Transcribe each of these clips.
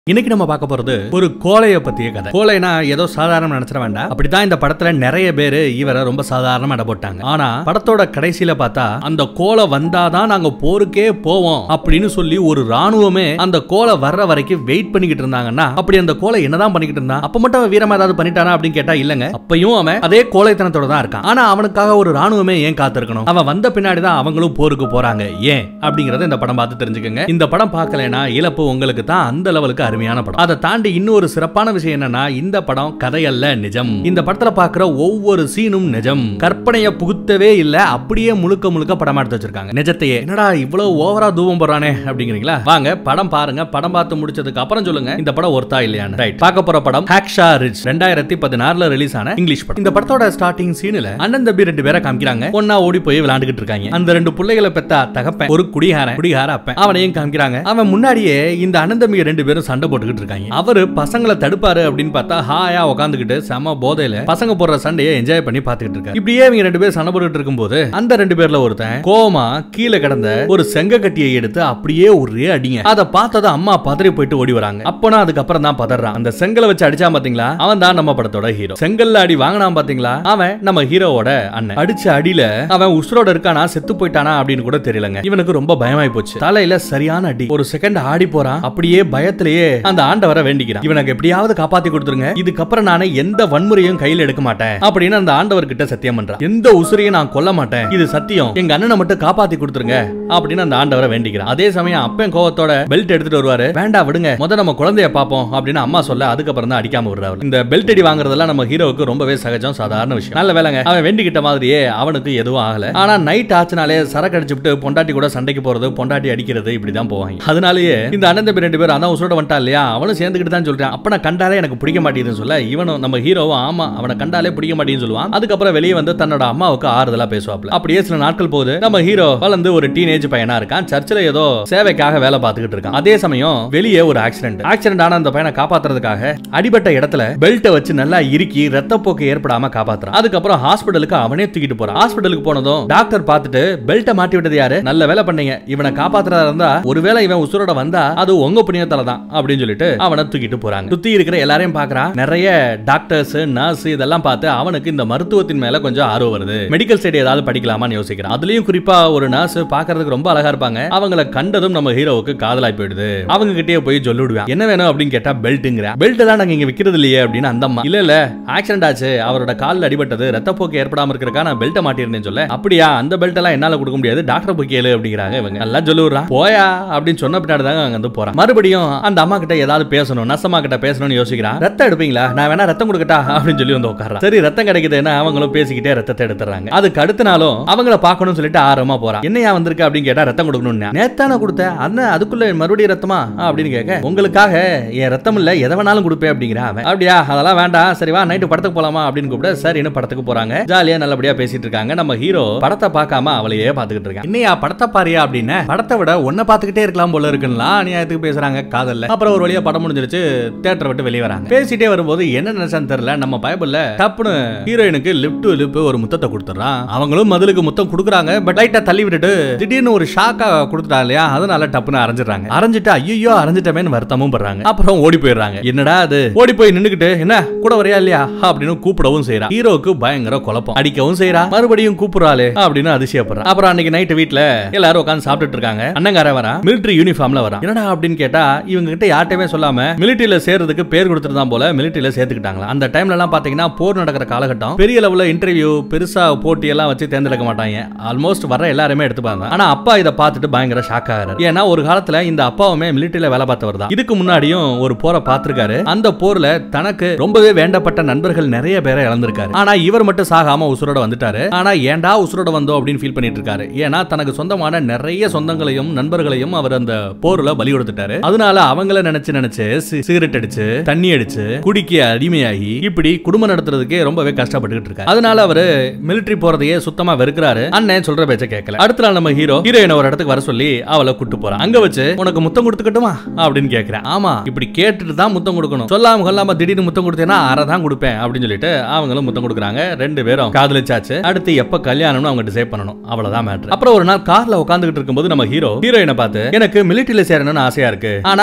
இன்னைக்கு நம்ம பார்க்க போறது ஒரு கோழைய பத்திய கதை கோழைனா ஏதோ சாதாரண நினைச்சிட வேண்டாம் அப்படித்தான் இந்த படத்துல நிறைய பேரு இவரை ரொம்ப சாதாரணமா இட போட்டாங்க ஆனா படத்தோட கடைசியில பார்த்தா அந்த கோலை வந்தாதான் நாங்க போருக்கே போவோம் அப்படின்னு சொல்லி ஒரு ராணுவமே அந்த கோலை வர்ற வரைக்கும் வெயிட் பண்ணிக்கிட்டு இருந்தாங்கன்னா அப்படி அந்த கோலை என்னதான் பண்ணிக்கிட்டு இருந்தான் அப்ப மட்டும் அவன் வீரமா ஏதாவது பண்ணிட்டானா அப்படின்னு கேட்டா இல்லங்க அப்பயும் அவன் அதே கோழைத்தனத்தோட தான் இருக்கான் ஆனா அவனுக்காக ஒரு ராணுவமே ஏன் காத்திருக்கணும் அவன் வந்த பின்னாடி தான் அவங்களும் போருக்கு போறாங்க ஏன் அப்படிங்கறத இந்த படம் பார்த்து தெரிஞ்சுக்கங்க இந்த படம் பார்க்கலைன்னா இழப்பு உங்களுக்கு தான் அந்த லெவலுக்கு அருமையான படம் அதை தாண்டி இன்னொரு சிறப்பான விஷயம் என்னன்னா இந்த படம் கதையல்ல நிஜம் இந்த படத்துல பாக்குற ஒவ்வொரு சீனும் நிஜம் கற்பனைய புகுத்தவே இல்ல அப்படியே முழுக்க முழுக்க படம் எடுத்து வச்சிருக்காங்க நிஜத்தையே என்னடா இவ்வளவு ஓவரா தூவம் போறானே அப்படிங்கிறீங்களா வாங்க படம் பாருங்க படம் பார்த்து முடிச்சதுக்கு அப்புறம் சொல்லுங்க இந்த படம் ஒர்த்தா இல்லையான்னு ரைட் பார்க்க போற படம் ஹாக்ஷா ரிச் ரெண்டாயிரத்தி பதினாறுல ரிலீஸ் ஆன இங்கிலீஷ் படம் இந்த படத்தோட ஸ்டார்டிங் சீன்ல அண்ணன் தம்பி ரெண்டு பேரை காமிக்கிறாங்க ஒன்னா ஓடி போய் விளையாண்டுகிட்டு இருக்காங்க அந்த ரெண்டு பிள்ளைகளை பெத்தா தகப்பன் ஒரு குடிகாரன் குடிகார அப்பன் அவனையும் காமிக்கிறாங்க அவன் முன்னாடியே இந்த அண்ணன் தம்பி ரெண்டு பேரும் சண்டை போட்டுக்கிட்டு இருக்காங்க அவரு பசங்களை தடுப்பாரு அப்படின்னு பார்த்தா ஹாயா உட்காந்துக்கிட்டு செம போதையில பசங்க போடுற சண்டையை என்ஜாய் பண்ணி பாத்துக்கிட்டு இருக்காங்க இப்படியே இவங்க ரெண்டு பேரும் சண்டை போட்டுட்டு இருக்கும்போது அந்த ரெண்டு பேர்ல ஒருத்தன் கோமா கீழே கிடந்த ஒரு செங்க கட்டியை எடுத்து அப்படியே ஒரே அடிங்க அதை பார்த்தத அம்மா பதறி போயிட்டு ஓடி வராங்க அப்பனா அதுக்கப்புறம் தான் பதறான் அந்த செங்கலை வச்சு அடிச்சான் பாத்தீங்களா அவன் தான் நம்ம படத்தோட ஹீரோ செங்கல்ல அடி வாங்கினான் பாத்தீங்களா அவன் நம்ம ஹீரோவோட அண்ணன் அடிச்ச அடியில அவன் உசுரோட இருக்கானா செத்து போயிட்டானா அப்படின்னு கூட தெரியலங்க இவனுக்கு ரொம்ப பயமாயி போச்சு தலையில சரியான அடி ஒரு செகண்ட் ஆடி போறான் அப்படியே பயத்திலேயே அந்த ஆண்டவரை வேண்டிக்கிறான் இவனுக்கு எப்படியாவது காப்பாத்தி கொடுத்துருங்க இதுக்கப்புறம் நானே எந்த வன்முறையும் கையில எடுக்க மாட்டேன் அப்படின்னு அந்த ஆண்டவர் கிட்ட சத்தியம் பண்றான் எந்த உசுரையும் நான் கொல்ல மாட்டேன் இது சத்தியம் எங்க அண்ணனை மட்டும் காப்பாத்தி கொடுத்துருங்க அப்படின்னு அந்த ஆண்டவரை வேண்டிக்கிறான் அதே சமயம் அப்பன் கோவத்தோட பெல்ட் எடுத்துட்டு வருவாரு வேண்டாம் விடுங்க முத நம்ம குழந்தைய பாப்போம் அப்படின்னு அம்மா சொல்ல அதுக்கப்புறம் தான் அடிக்காம விடுறாரு இந்த பெல்ட் அடி வாங்குறதெல்லாம் நம்ம ஹீரோவுக்கு ரொம்பவே சகஜம் சாதாரண விஷயம் நல்ல வேலைங்க அவன் வேண்டிக்கிட்ட மாதிரியே அவனுக்கு எதுவும் ஆகல ஆனா நைட் ஆச்சுனாலே சரக்கு அடிச்சுட்டு பொண்டாட்டி கூட சண்டைக்கு போறது பொண்டாட்டி அடிக்கிறது இப்படிதான் போவாங்க அதனாலேயே இந்த அண்ணன் தம்பி ரெண்டு பேரும் அதான் உசுரோட வந்துட்டா இல்லையா அவனும் சேர்ந்துக்கிட்டு தான் சொல்றான் அப்ப நான் கண்டாலே எனக்கு பிடிக்க மாட்டேங்குதுன்னு சொல்ல இவனும் நம்ம ஹீரோவும் ஆமா அவனை கண்டாலே பிடிக்க மாட்டேங்குன்னு சொல்லுவான் அதுக்கப்புறம் வெளியே வந்து தன்னோட அம்மாவுக்கு ஆறுதலா பேசுவாப்ல அப்படியே சில நாட்கள் போகுது நம்ம ஹீரோ வளர்ந்து ஒரு டீனேஜ் பையனா இருக்கான் சர்ச்சில் ஏதோ சேவைக்காக வேலை பார்த்துக்கிட்டு இருக்கான் அதே சமயம் வெளியே ஒரு ஆக்சிடென்ட் ஆக்சிடென்ட் ஆன அந்த பையனை காப்பாத்துறதுக்காக அடிபட்ட இடத்துல பெல்ட்டை வச்சு நல்லா இறுக்கி ரத்தப்போக்கு ஏற்படாம காப்பாத்துறான் அதுக்கப்புறம் ஹாஸ்பிட்டலுக்கு அவனே தூக்கிட்டு போறான் ஹாஸ்பிட்டலுக்கு போனதும் டாக்டர் பார்த்துட்டு பெல்ட்டை மாட்டி விட்டது யாரு நல்ல வேலை பண்ணீங்க இவனை காப்பாத்துறதா இருந்தா ஒருவேளை இவன் உசுரோட வந்தா அது உங்க புண்ணியத்தால தான் அப்படின்னு சொல்லிட்டு அவனை தூக்கிட்டு போறாங்க சுத்தி இருக்கிற எல்லாரையும் பாக்குறான் நிறைய டாக்டர்ஸ் நர்ஸ் இதெல்லாம் பார்த்து அவனுக்கு இந்த மருத்துவத்தின் மேல கொஞ்சம் ஆர்வம் வருது மெடிக்கல் சைடு ஏதாவது படிக்கலாமான்னு யோசிக்கிறான் அதுலயும் குறிப்பா ஒரு நர்ஸ் பாக்குறதுக்கு ரொம்ப அழகா இருப்பாங்க அவங்கள கண்டதும் நம்ம ஹீரோவுக்கு காதலாய் போயிடுது அவங்க கிட்டயே போய் சொல்லிவிடுவான் என்ன வேணும் அப்படின்னு கேட்டா பெல்ட்டுங்கிற பெல்ட் தான் நாங்க இங்க விக்கிறது இல்லையே அப்படின்னு அந்த அம்மா இல்ல இல்ல ஆக்சிடென்ட் ஆச்சு அவரோட கால்ல அடிபட்டது ரத்தப்போக்கு ஏற்படாம இருக்கறக்கா நான் பெல்ட்டை மாட்டிருந்தேன் சொல்ல அப்படியா அந்த பெல்ட் எல்லாம் என்னால கொடுக்க முடியாது டாக்டர் போய் கேளு அப்படிங்கிறாங்க இவங்க எல்லாம் சொல்லுறான் போயா அப்படின்னு சொன்ன பின்னாடி தாங்க அங்க வந்து போறான் மறுபடியும் அந்த அம்மா கிட்ட ஏதாவது பேசணும் நசமா கிட்ட பேசணும்னு யோசிக்கிறான் ரத்தம் எடுப்பீங்களா நான் வேணா ரத்தம் கொடுக்கட்டா அப்படின்னு சொல்லி வந்து உட்கார்றான் சரி ரத்தம் கிடைக்குதுன்னா அவங்களும் பேசிக்கிட்டே ரத்தத்தை எடுத்துறாங்க அதுக்கு அடுத்த நாளும் அவங்கள பார்க்கணும்னு சொல்லிட்டு ஆர்வமா போறான் என்னையா வந்திருக்க அப்படின்னு கேட்டா ரத்தம் கொடுக்கணும்னு நேத்தான கொடுத்தேன் அண்ணன் அதுக்குள்ள மறுபடியும் ரத்தமா அப்படின்னு கேட்க உங்களுக்காக என் ரத்தம் இல்ல எதை வேணாலும் கொடுப்பேன் அப்படிங்கிறான் அவன் அப்படியா அதெல்லாம் வேண்டாம் சரி வா நைட்டு படத்துக்கு போலாமா அப்படின்னு கூப்பிட சரின்னு படத்துக்கு போறாங்க ஜாலியா நல்லபடியா பேசிட்டு இருக்காங்க நம்ம ஹீரோ படத்தை பார்க்காம அவளையே பாத்துக்கிட்டு இருக்கான் என்னையா படத்தை பாரியா அப்படின்னு படத்தை விட ஒன்ன பாத்துக்கிட்டே இருக்கலாம் போல இருக்குன்னா அநியாயத்துக்கு பேசுறாங்க காதல்ல அப்புறம் ஒரு வழியா படம் முடிஞ்சிருச்சு தியேட்டர் விட்டு வெளியே வராங்க பேசிட்டே வரும்போது என்ன நினைச்சான்னு தெரியல நம்ம பைபிள்ல டப்புனு ஹீரோயினுக்கு லிப் டு லிப் ஒரு முத்தத்தை கொடுத்துறான் அவங்களும் மதுளுக்கு முத்தம் கொடுக்குறாங்க பட் லைட்டா தள்ளி விட்டுட்டு திடீர்னு ஒரு ஷாக்கா கொடுத்துட்டா இல்லையா அதனால டப்புன்னு அரைஞ்சிடுறாங்க அரைஞ்சிட்டு ஐயோ அரைஞ்சிட்டமேன்னு வருத்தமும் படுறாங்க அப்புறம் ஓடி போயிடுறாங்க என்னடா அது ஓடி போய் நின்னுக்கிட்டு என்ன கூட வரையா இல்லையா அப்படின்னு கூப்பிடவும் செய்யறா ஹீரோக்கு பயங்கர குழப்பம் அடிக்கவும் செய்யறா மறுபடியும் கூப்பிடுறாளே அப்படின்னு அதிசயப்படுறா அப்புறம் அன்னைக்கு நைட்டு வீட்ல எல்லாரும் உட்காந்து சாப்பிட்டுட்டு இருக்காங்க அண்ணங்கார வரா மிலிட்டரி யூனிஃபார்ம்ல வரா என்னடா அப்படின்னு கேட்டா இவங்க கிட்ட யார்ட்டையுமே சொல்லாம மிலிட்டரியில சேர்றதுக்கு பேர் கொடுத்துருந்தான் போல மிலிட்டரியில சேர்த்துக்கிட்டாங்களா அந்த டைம்ல எல்லாம் பாத்தீங்கன்னா போர் நடக்கிற காலகட்டம் பெரிய லெவல்ல இன்டர்வியூ பெருசா போட்டி எல்லாம் வச்சு தேர்ந்தெடுக்க மாட்டாங்க ஆல்மோஸ்ட் வர எல்லாருமே எடுத்துப்பாங்க ஆனா அப்பா இதை பார்த்துட்டு பயங்கர ஷாக் ஆகிறாரு ஏன்னா ஒரு காலத்துல இந்த அப்பாவுமே மிலிட்டரியில வேலை பார்த்தவர் தான் இதுக்கு முன்னாடியும் ஒரு போரை பார்த்திருக்காரு அந்த போர்ல தனக்கு ரொம்பவே வேண்டப்பட்ட நண்பர்கள் நிறைய பேரை இழந்திருக்காரு ஆனா இவர் மட்டும் சாகாம உசுரோட வந்துட்டாரு ஆனா ஏன்டா உசுரோட வந்தோம் அப்படின்னு ஃபீல் பண்ணிட்டு இருக்காரு ஏன்னா தனக்கு சொந்தமான நிறைய சொந்தங்களையும் நண்பர்களையும் அவர் அந்த போர்ல பலி கொடுத்துட்டாரு அதனால அவங்கள நினைச்சு நினைச்சு சி- சிகரெட் அடிச்சு தண்ணி அடிச்சு குடிக்க அடிமையாகி இப்படி குடும்பம் நடத்துறதுக்கே ரொம்பவே கஷ்டப்பட்டுக்கிட்டு இருக்காரு அதனால அவரு மிலிட்டரி போறதையே சுத்தமா வெறுக்கிறாரு அண்ணன் சொல்ற பேச்ச கேட்கல அடுத்த நாள் நம்ம ஹீரோ ஹீரோயின் ஒரு இடத்துக்கு வர சொல்லி அவளை கூட்டு போறான் அங்க வச்சு உனக்கு முத்தம் கொடுத்துக்கட்டுமா அப்படின்னு கேக்குறேன் ஆமா இப்படி கேட்டுட்டு தான் முத்தம் கொடுக்கணும் சொல்லாம கொல்லாம திடீர்னு முத்தம் கொடுத்தேன்னா அரை தான் கொடுப்பேன் அப்படின்னு சொல்லிட்டு அவங்களும் முத்தம் கொடுக்குறாங்க ரெண்டு பேரும் காதலிச்சாச்சு அடுத்து எப்ப கல்யாணம்னு அவங்க டிசைட் பண்ணணும் அவ்வளவுதான் மேட்ரு அப்புறம் ஒரு நாள் கார்ல உட்காந்துக்கிட்டு இருக்கும்போது நம்ம ஹீரோ ஹீரோயினை பார்த்து எனக்கு மிலிட்டரியில சேரணும்னு ஆசையா இருக்கு ஆனா கொலை செய்யற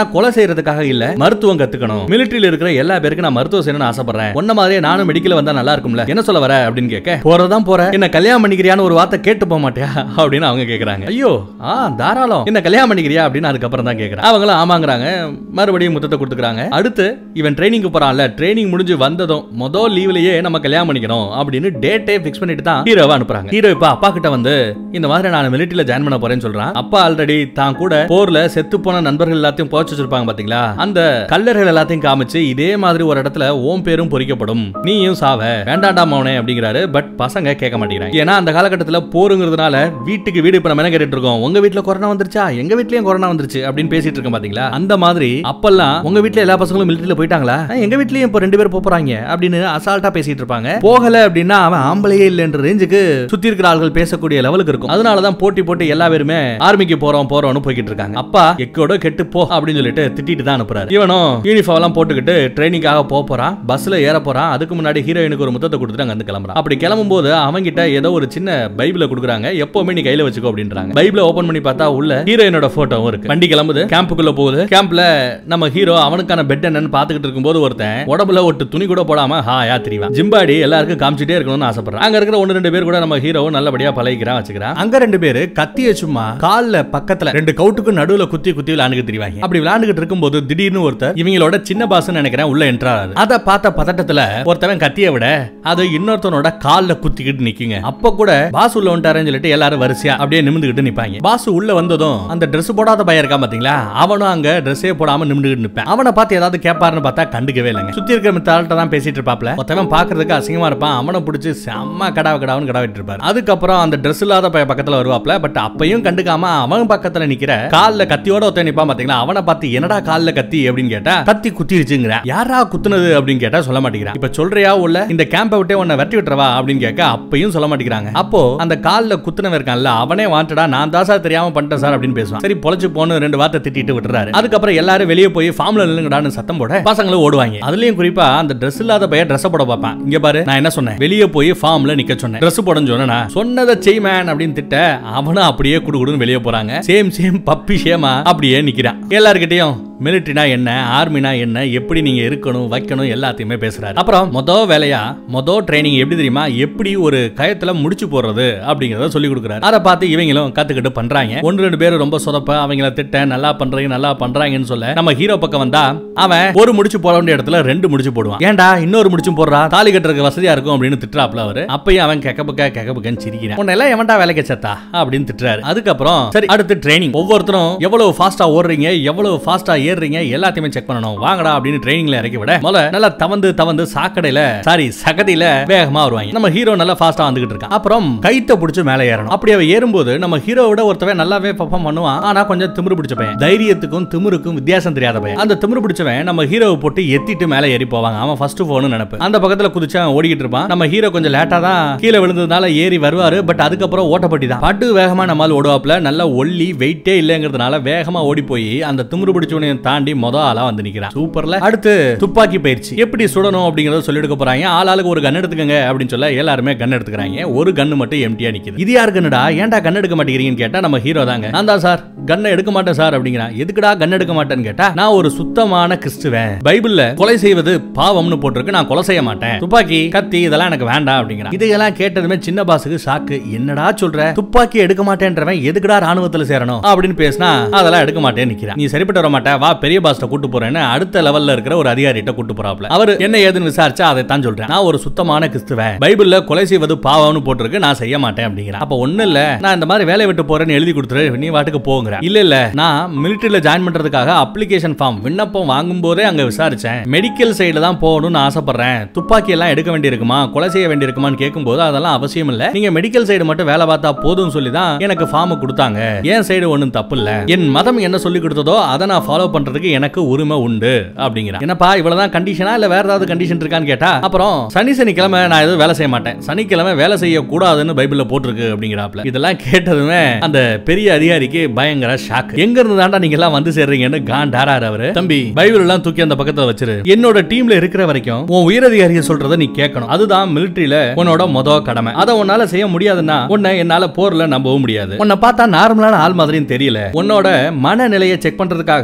செய்யறதுக்காக இல்ல மருத்துவம் கத்துக்கணும் மிலிட்டரியில இருக்கிற எல்லா பேருக்கும் நான் மருத்துவம் செய்யணும்னு ஆசைப்படுறேன் உன்ன மாதிரியே நானும் மெடிக்கல் வந்தா நல்லா இருக்கும்ல என்ன சொல்ல வர அப்படின்னு கேட்க போறதான் போற என்ன கல்யாணம் பண்ணிக்கிறியான்னு ஒரு வார்த்தை கேட்டு போக மாட்டியா அப்படின்னு அவங்க கேக்குறாங்க ஐயோ ஆ தாராளம் என்ன கல்யாணம் பண்ணிக்கிறியா அப்படின்னு அதுக்கப்புறம் தான் கேக்குறாங்க அவங்களும் ஆமாங்கிறாங்க மறுபடியும் முத்தத்தை கொடுத்துக்கிறாங்க அடுத்து இவன் ட்ரைனிங்க்கு போறான்ல ட்ரைனிங் முடிஞ்சு வந்ததும் மொதல் லீவ்லயே நம்ம கல்யாணம் பண்ணிக்கணும் அப்படின்னு டேட்டே ஃபிக்ஸ் பண்ணிட்டு தான் ஹீரோவை அனுப்புறாங்க ஹீரோ இப்ப அப்பா கிட்ட வந்து இந்த மாதிரி நான் மிலிட்டரியில ஜாயின் பண்ண போறேன்னு சொல்றான் அப்பா ஆல்ரெடி தான் கூட போர்ல செத்து போன நண்பர்கள் எல்லாத்தையும் போச்சு வச்சிருப்பாங்க பாத்தீங்களா அந்த கல்லர்கள் எல்லாத்தையும் காமிச்சு இதே மாதிரி ஒரு இடத்துல ஓம் பேரும் பொறிக்கப்படும் நீயும் சாவ வேண்டாண்டா மௌனே அப்படிங்கிறாரு பட் பசங்க கேட்க மாட்டேங்கிறாங்க ஏன்னா அந்த காலகட்டத்துல போருங்கிறதுனால வீட்டுக்கு வீடு இப்ப நம்ம என்ன கேட்டுட்டு இருக்கோம் உங்க வீட்ல கொரோனா வந்துருச்சா எங்க வீட்லயும் கொரோனா வந்துருச்சு அப்படின்னு பேசிட்டு இருக்கோம் பாத்தீங்களா அந்த மாதிரி அப்பெல்லாம் உங்க வீட்ல எல்லா பசங்களும் மிலிட்டரியில போயிட்டாங்களா "ஆ, எங்க வீட்லயும் இப்ப ரெண்டு பேர் போப் போறாங்க அப்படின்னு அசால்ட்டா பேசிட்டு இருப்பாங்க போகல அப்படின்னா அவன் ஆம்பளையே இல்லைன்ற ரேஞ்சுக்கு சுத்தி இருக்கிற ஆள்கள் பேசக்கூடிய லெவலுக்கு இருக்கும் அதனாலதான் போட்டி போட்டு எல்லா பேருமே ஆர்மிக்கு போறோம் போறோம்னு போய்கிட்டு இருக்காங்க அப்பா எக்கோட கெட்டு போ அப்படின்னு சொல்லிட்டு திட்டிட்டு தான் அனுப்புறாரு இவனும் யூனிஃபார்ம் எல்லாம் போட்டுக்கிட்டு ட்ரைனிங்காக போக போறான் பஸ்ல ஏற போறான் அதுக்கு முன்னாடி ஹீரோயினுக்கு ஒரு முத்தத்தை கொடுத்துட்டு அங்க இருந்து கிளம்புறான் அப்படி கிளம்பும் போது அவங்கிட்ட ஏதோ ஒரு சின்ன பைபிள கொடுக்குறாங்க எப்பவுமே நீ கையில வச்சுக்கோ அப்படின்றாங்க பைபிள ஓபன் பண்ணி பார்த்தா உள்ள ஹீரோயினோட போட்டோவும் இருக்கு வண்டி கிளம்புது கேம்புக்குள்ள போகுது கேம்ப்ல நம்ம ஹீரோ அவனுக்கான பெட் என்னன்னு பாத்துக்கிட்டு இருக்கும்போது ஒருத்தன் உடம்புல ஒட்டு துணி கூட போடாம ஹாயா திரிவான் ஜிம்பாடி எல்லாருக்கும் காமிச்சிட்டே இருக்கணும்னு ஆசைப்படுறான் அங்க இருக்கிற ஒன்னு ரெண்டு பேர் கூட நம்ம ஹீரோவும் நல்லபடியா பழகிக்கிறான் வச்சுக்கிறான் அங்க ரெண்டு பேரு கத்திய சும்மா கால்ல பக்கத்துல ரெண்டு கவுட்டுக்கு நடுவுல குத்தி குத்தி விளையாண்டுட்டு திரிவாங்க அப்படி விளையாண்டுகிட்டு இருக்கும்போது திடீர்னு ஒருத்தர் இவங்களோட சின்ன பாஸ்னு நினைக்கிறேன் உள்ள என்ட்ராரு அதை பார்த்த பதட்டத்துல ஒருத்தவன் கத்திய விட அது இன்னொருத்தனோட கால்ல குத்திக்கிட்டு நிக்குங்க அப்ப கூட பாஸ் உள்ள வந்துட்டாருன்னு சொல்லிட்டு எல்லாரும் வரிசையா அப்படியே நிமிந்துகிட்டு நிப்பாங்க பாஸ் உள்ள வந்ததும் அந்த Dress போடாத பையன் இருக்கான் பாத்தீங்களா அவனும் அங்க ட்ரெஸ்ஸே போடாம நிமிந்துகிட்டு நிப்பான் அவனை பார்த்து ஏதாவது கேட்பாருன்னு பார்த்தா கண்டுக்கவே இல்லைங்க சுத்தி இருக்கிற மித்தாள்கிட்ட தான் பேசிட்டு இருப்பாப்ல ஒருத்தவன் பாக்குறதுக்கு அசிங்கமா இருப்பான் அவனை பிடிச்சி செம்ம கடாவ கடாவன்னு கடவிட்டு இருப்பாரு அதுக்கப்புறம் அந்த Dress இல்லாத பையன் பக்கத்துல வருவாப்ல பட் அப்பையும் கண்டுக்காம அவன் பக்கத்துல நிக்கிற கால்ல கத்தியோட ஒருத்தன் நிப்பான் பாத்தீங்களா அவனை பார்த்து என்னடா கால்ல கத்தி அப்படின்னு கேட்டா கத்தி குத்திருச்சுங்கிற யாரா குத்துனது அப்படின்னு கேட்டா சொல்ல மாட்டேங்கிறான் இப்ப சொல்றியா உள்ள இந்த கேம்பை விட்டே உன்னை வெட்டி விட்டுறவா அப்படின்னு கேட்க அப்பையும் சொல்ல மாட்டேங்கிறாங்க அப்போ அந்த கால்ல குத்துனவன் இருக்கான்ல அவனே வாண்டடா நான் தான் சார் தெரியாம பண்ணிட்டேன் சார் அப்படின்னு பேசுவான் சரி பொழைச்சு போன்னு ரெண்டு வார்த்தை திட்டிட்டு விட்டுறாரு அதுக்கப்புறம் எல்லாரும் வெளியே போய் ஃபார்ம்ல நில்லுங்கடான்னு சத்தம் போட பசங்களும் ஓடுவாங்க அதுலயும் குறிப்பா அந்த Dress இல்லாத பையன் Dress போட பார்ப்பான் இங்க பாரு நான் என்ன சொன்னேன் வெளியே போய் ஃபார்ம்ல நிக்க சொன்னேன் Dress போடன்னு சொன்னா சொன்னதை செய் மேன் அப்படின்னு திட்ட அவனும் அப்படியே குடுகுடுன்னு வெளியே போறாங்க சேம் சேம் பப்பி சேமா அப்படியே நிக்கிறான் எல்லார்கிட்டயும் மிலிட்டரினா என்ன ஆர்மினா என்ன எப்படி நீங்க இருக்கணும் வைக்கணும் எல்லாத்தையுமே பேசுறாரு அப்புறம் மொத வேலையா மொத ட்ரைனிங் எப்படி தெரியுமா எப்படி ஒரு கயத்துல முடிச்சு போடுறது அப்படிங்கறத சொல்லி கொடுக்குறாரு அதை பார்த்து இவங்களும் கத்துக்கிட்டு பண்றாங்க ஒன்று ரெண்டு பேரும் ரொம்ப சொதப்ப அவங்கள திட்ட நல்லா பண்றீங்க நல்லா பண்றாங்கன்னு சொல்ல நம்ம ஹீரோ பக்கம் வந்தா அவன் ஒரு முடிச்சு போட வேண்டிய இடத்துல ரெண்டு முடிச்சு போடுவான் ஏன்டா இன்னொரு முடிச்சும் போடுறா தாலி கட்டுறதுக்கு வசதியா இருக்கும் அப்படின்னு திட்டுறாப்ல அவரு அப்பயும் அவன் கெக்க பக்க கெக்க பக்கன்னு சிரிக்கிறான் உன்னை எல்லாம் எவன்டா வேலைக்கு சத்தா அப்படின்னு திட்டுறாரு அதுக்கப்புறம் சரி அடுத்து ட்ரைனிங் ஒவ்வொருத்தரும் எவ்வளவு ஃபாஸ்டா ஓடுறீங்க எவ்வளவு ஃபாஸ்டா ஏறுறீங்க எல்லாத்தையுமே செக் பண்ணணும் வாங்கடா அப்படின்னு ட்ரைனிங்ல இறக்கி விட முதல்ல நல்லா தவந்து தவந்து சாக்கடையில சாரி சகதியில வேகமா வருவாங்க நம்ம ஹீரோ நல்லா ஃபாஸ்டா வந்துகிட்டு இருக்கான் அப்புறம் கைத்த பிடிச்சு மேல ஏறணும் அப்படி அவன் ஏறும்போது நம்ம ஹீரோவோட ஒருத்தவன் நல்லாவே பர்ஃபார்ம் பண்ணுவான் ஆனா கொஞ்சம் திமிரு பிடிச்ச பையன் தைரியத்துக்கும் திமிருக்கும் வித்தியாசம் தெரியாத பையன் அந்த திமிரு பிடிச்சவன் நம்ம ஹீரோவை போட்டு எத்திட்டு மேல ஏறி போவாங்க அவன் ஃபர்ஸ்ட் போன்னு நினைப்பு அந்த பக்கத்துல குதிச்சு அவன் ஓடிக்கிட்டு இருப்பான் நம்ம ஹீரோ கொஞ்சம் லேட்டா தான் கீழே விழுந்ததுனால ஏறி வருவாரு பட் அதுக்கப்புறம் ஓட்டப்பட்டி தான் பட்டு வேகமா நம்மால் ஓடுவாப்ல நல்லா ஒல்லி வெயிட்டே இல்லைங்கிறதுனால வேகமா ஓடி போய் அந்த திமிரு பிடிச்சவனையும் தாண்டி மொத ஆளா வந்து நிக்கிறான் சூப்பர்ல அடுத்து துப்பாக்கி பயிற்சி எப்படி சுடணும் அப்படிங்கறத சொல்லி எடுக்க போறாங்க ஆள் ஆளுக்கு ஒரு கன் எடுத்துக்கங்க அப்படின்னு சொல்ல எல்லாருமே கன் எடுத்துக்கிறாங்க ஒரு கன்னு மட்டும் எம்டியா நிக்குது இது யார் கன்னுடா ஏன்டா கன் எடுக்க மாட்டேங்கிறீங்கன்னு கேட்டா நம்ம ஹீரோ தாங்க நான் தான் சார் கன்னை எடுக்க மாட்டேன் சார் அப்படிங்கிறான் எதுக்குடா கன் எடுக்க மாட்டேன்னு கேட்டா நான் ஒரு சுத்தமான கிறிஸ்துவன் பைபிள்ல கொலை செய்வது பாவம்னு போட்டிருக்கு நான் கொலை செய்ய மாட்டேன் துப்பாக்கி கத்தி இதெல்லாம் எனக்கு வேண்டாம் அப்படிங்கிறான் இதையெல்லாம் கேட்டதுமே சின்ன பாஸுக்கு ஷாக்கு என்னடா சொல்ற துப்பாக்கி எடுக்க மாட்டேன்றவன் எதுக்குடா ராணுவத்துல சேரணும் அப்படின்னு பேசினா அதெல்லாம் எடுக்க மாட்டேன்னு நிக்கிறான் நீ சரிப்பட்டு வர மாட்டே வா பெரிய பாஸ்ட கூட்டு போறேன்னு அடுத்த லெவல்ல இருக்கிற ஒரு அதிகாரிட்ட கூட்டு போறாப்ல அவர் என்ன ஏதுன்னு விசாரிச்சா அதை தான் சொல்றேன் நான் ஒரு சுத்தமான கிறிஸ்துவன் பைபிள்ல கொலை செய்வது பாவம்னு போட்டிருக்கு நான் செய்ய மாட்டேன் அப்படிங்கிறேன் அப்ப ஒண்ணு இல்ல நான் இந்த மாதிரி வேலையை விட்டு போறேன்னு எழுதி கொடுத்துரு நீ வாட்டுக்கு போங்கிற இல்ல இல்ல நான் மிலிட்டரியில ஜாயின் பண்றதுக்காக அப்ளிகேஷன் ஃபார்ம் விண்ணப்பம் வாங்கும் போதே அங்க விசாரிச்சேன் மெடிக்கல் சைடுல தான் போகணும்னு ஆசைப்படுறேன் துப்பாக்கி எல்லாம் எடுக்க வேண்டியிருக்குமா கொலை செய்ய வேண்டியிருக்குமான்னு கேட்கும்போது அதெல்லாம் அவசியம் இல்ல நீங்க மெடிக்கல் சைடு மட்டும் வேலை பார்த்தா போதும்னு சொல்லி தான் எனக்கு ஃபார்ம் கொடுத்தாங்க என் சைடு ஒண்ணும் தப்பு இல்ல என் மதம் என்ன சொல்லி கொடுத்ததோ அதை நான் ஃபாலோ பண்றதுக்கு எனக்கு உரிமை உண்டு அப்படிங்கிறான் என்னப்பா இவ்வளவுதான் கண்டிஷனா இல்ல வேற ஏதாவது கண்டிஷன் இருக்கான்னு கேட்டா அப்புறம் சனி சனிக்கிழமை நான் எதுவும் வேலை செய்ய மாட்டேன் சனிக்கிழமை வேலை செய்ய கூடாதுன்னு பைபிள்ல போட்டிருக்கு அப்படிங்கிறாப்ல இதெல்லாம் கேட்டதுமே அந்த பெரிய அதிகாரிக்கு பயங்கர ஷாக் எங்க இருந்து தாண்டா நீங்க எல்லாம் வந்து சேர்றீங்கன்னு காண்டாராரு அவரு தம்பி பைபிள் எல்லாம் தூக்கி அந்த பக்கத்துல வச்சிரு என்னோட டீம்ல இருக்கிற வரைக்கும் உன் உயரதிகாரியை சொல்றத நீ கேட்கணும் அதுதான் மிலிட்டரியில உன்னோட மொத கடமை அதை உன்னால செய்ய முடியாதுன்னா உன்னை என்னால போர்ல நம்பவும் முடியாது உன்னை பார்த்தா நார்மலான ஆள் மாதிரியும் தெரியல உன்னோட மனநிலையை செக் பண்றதுக்காக மன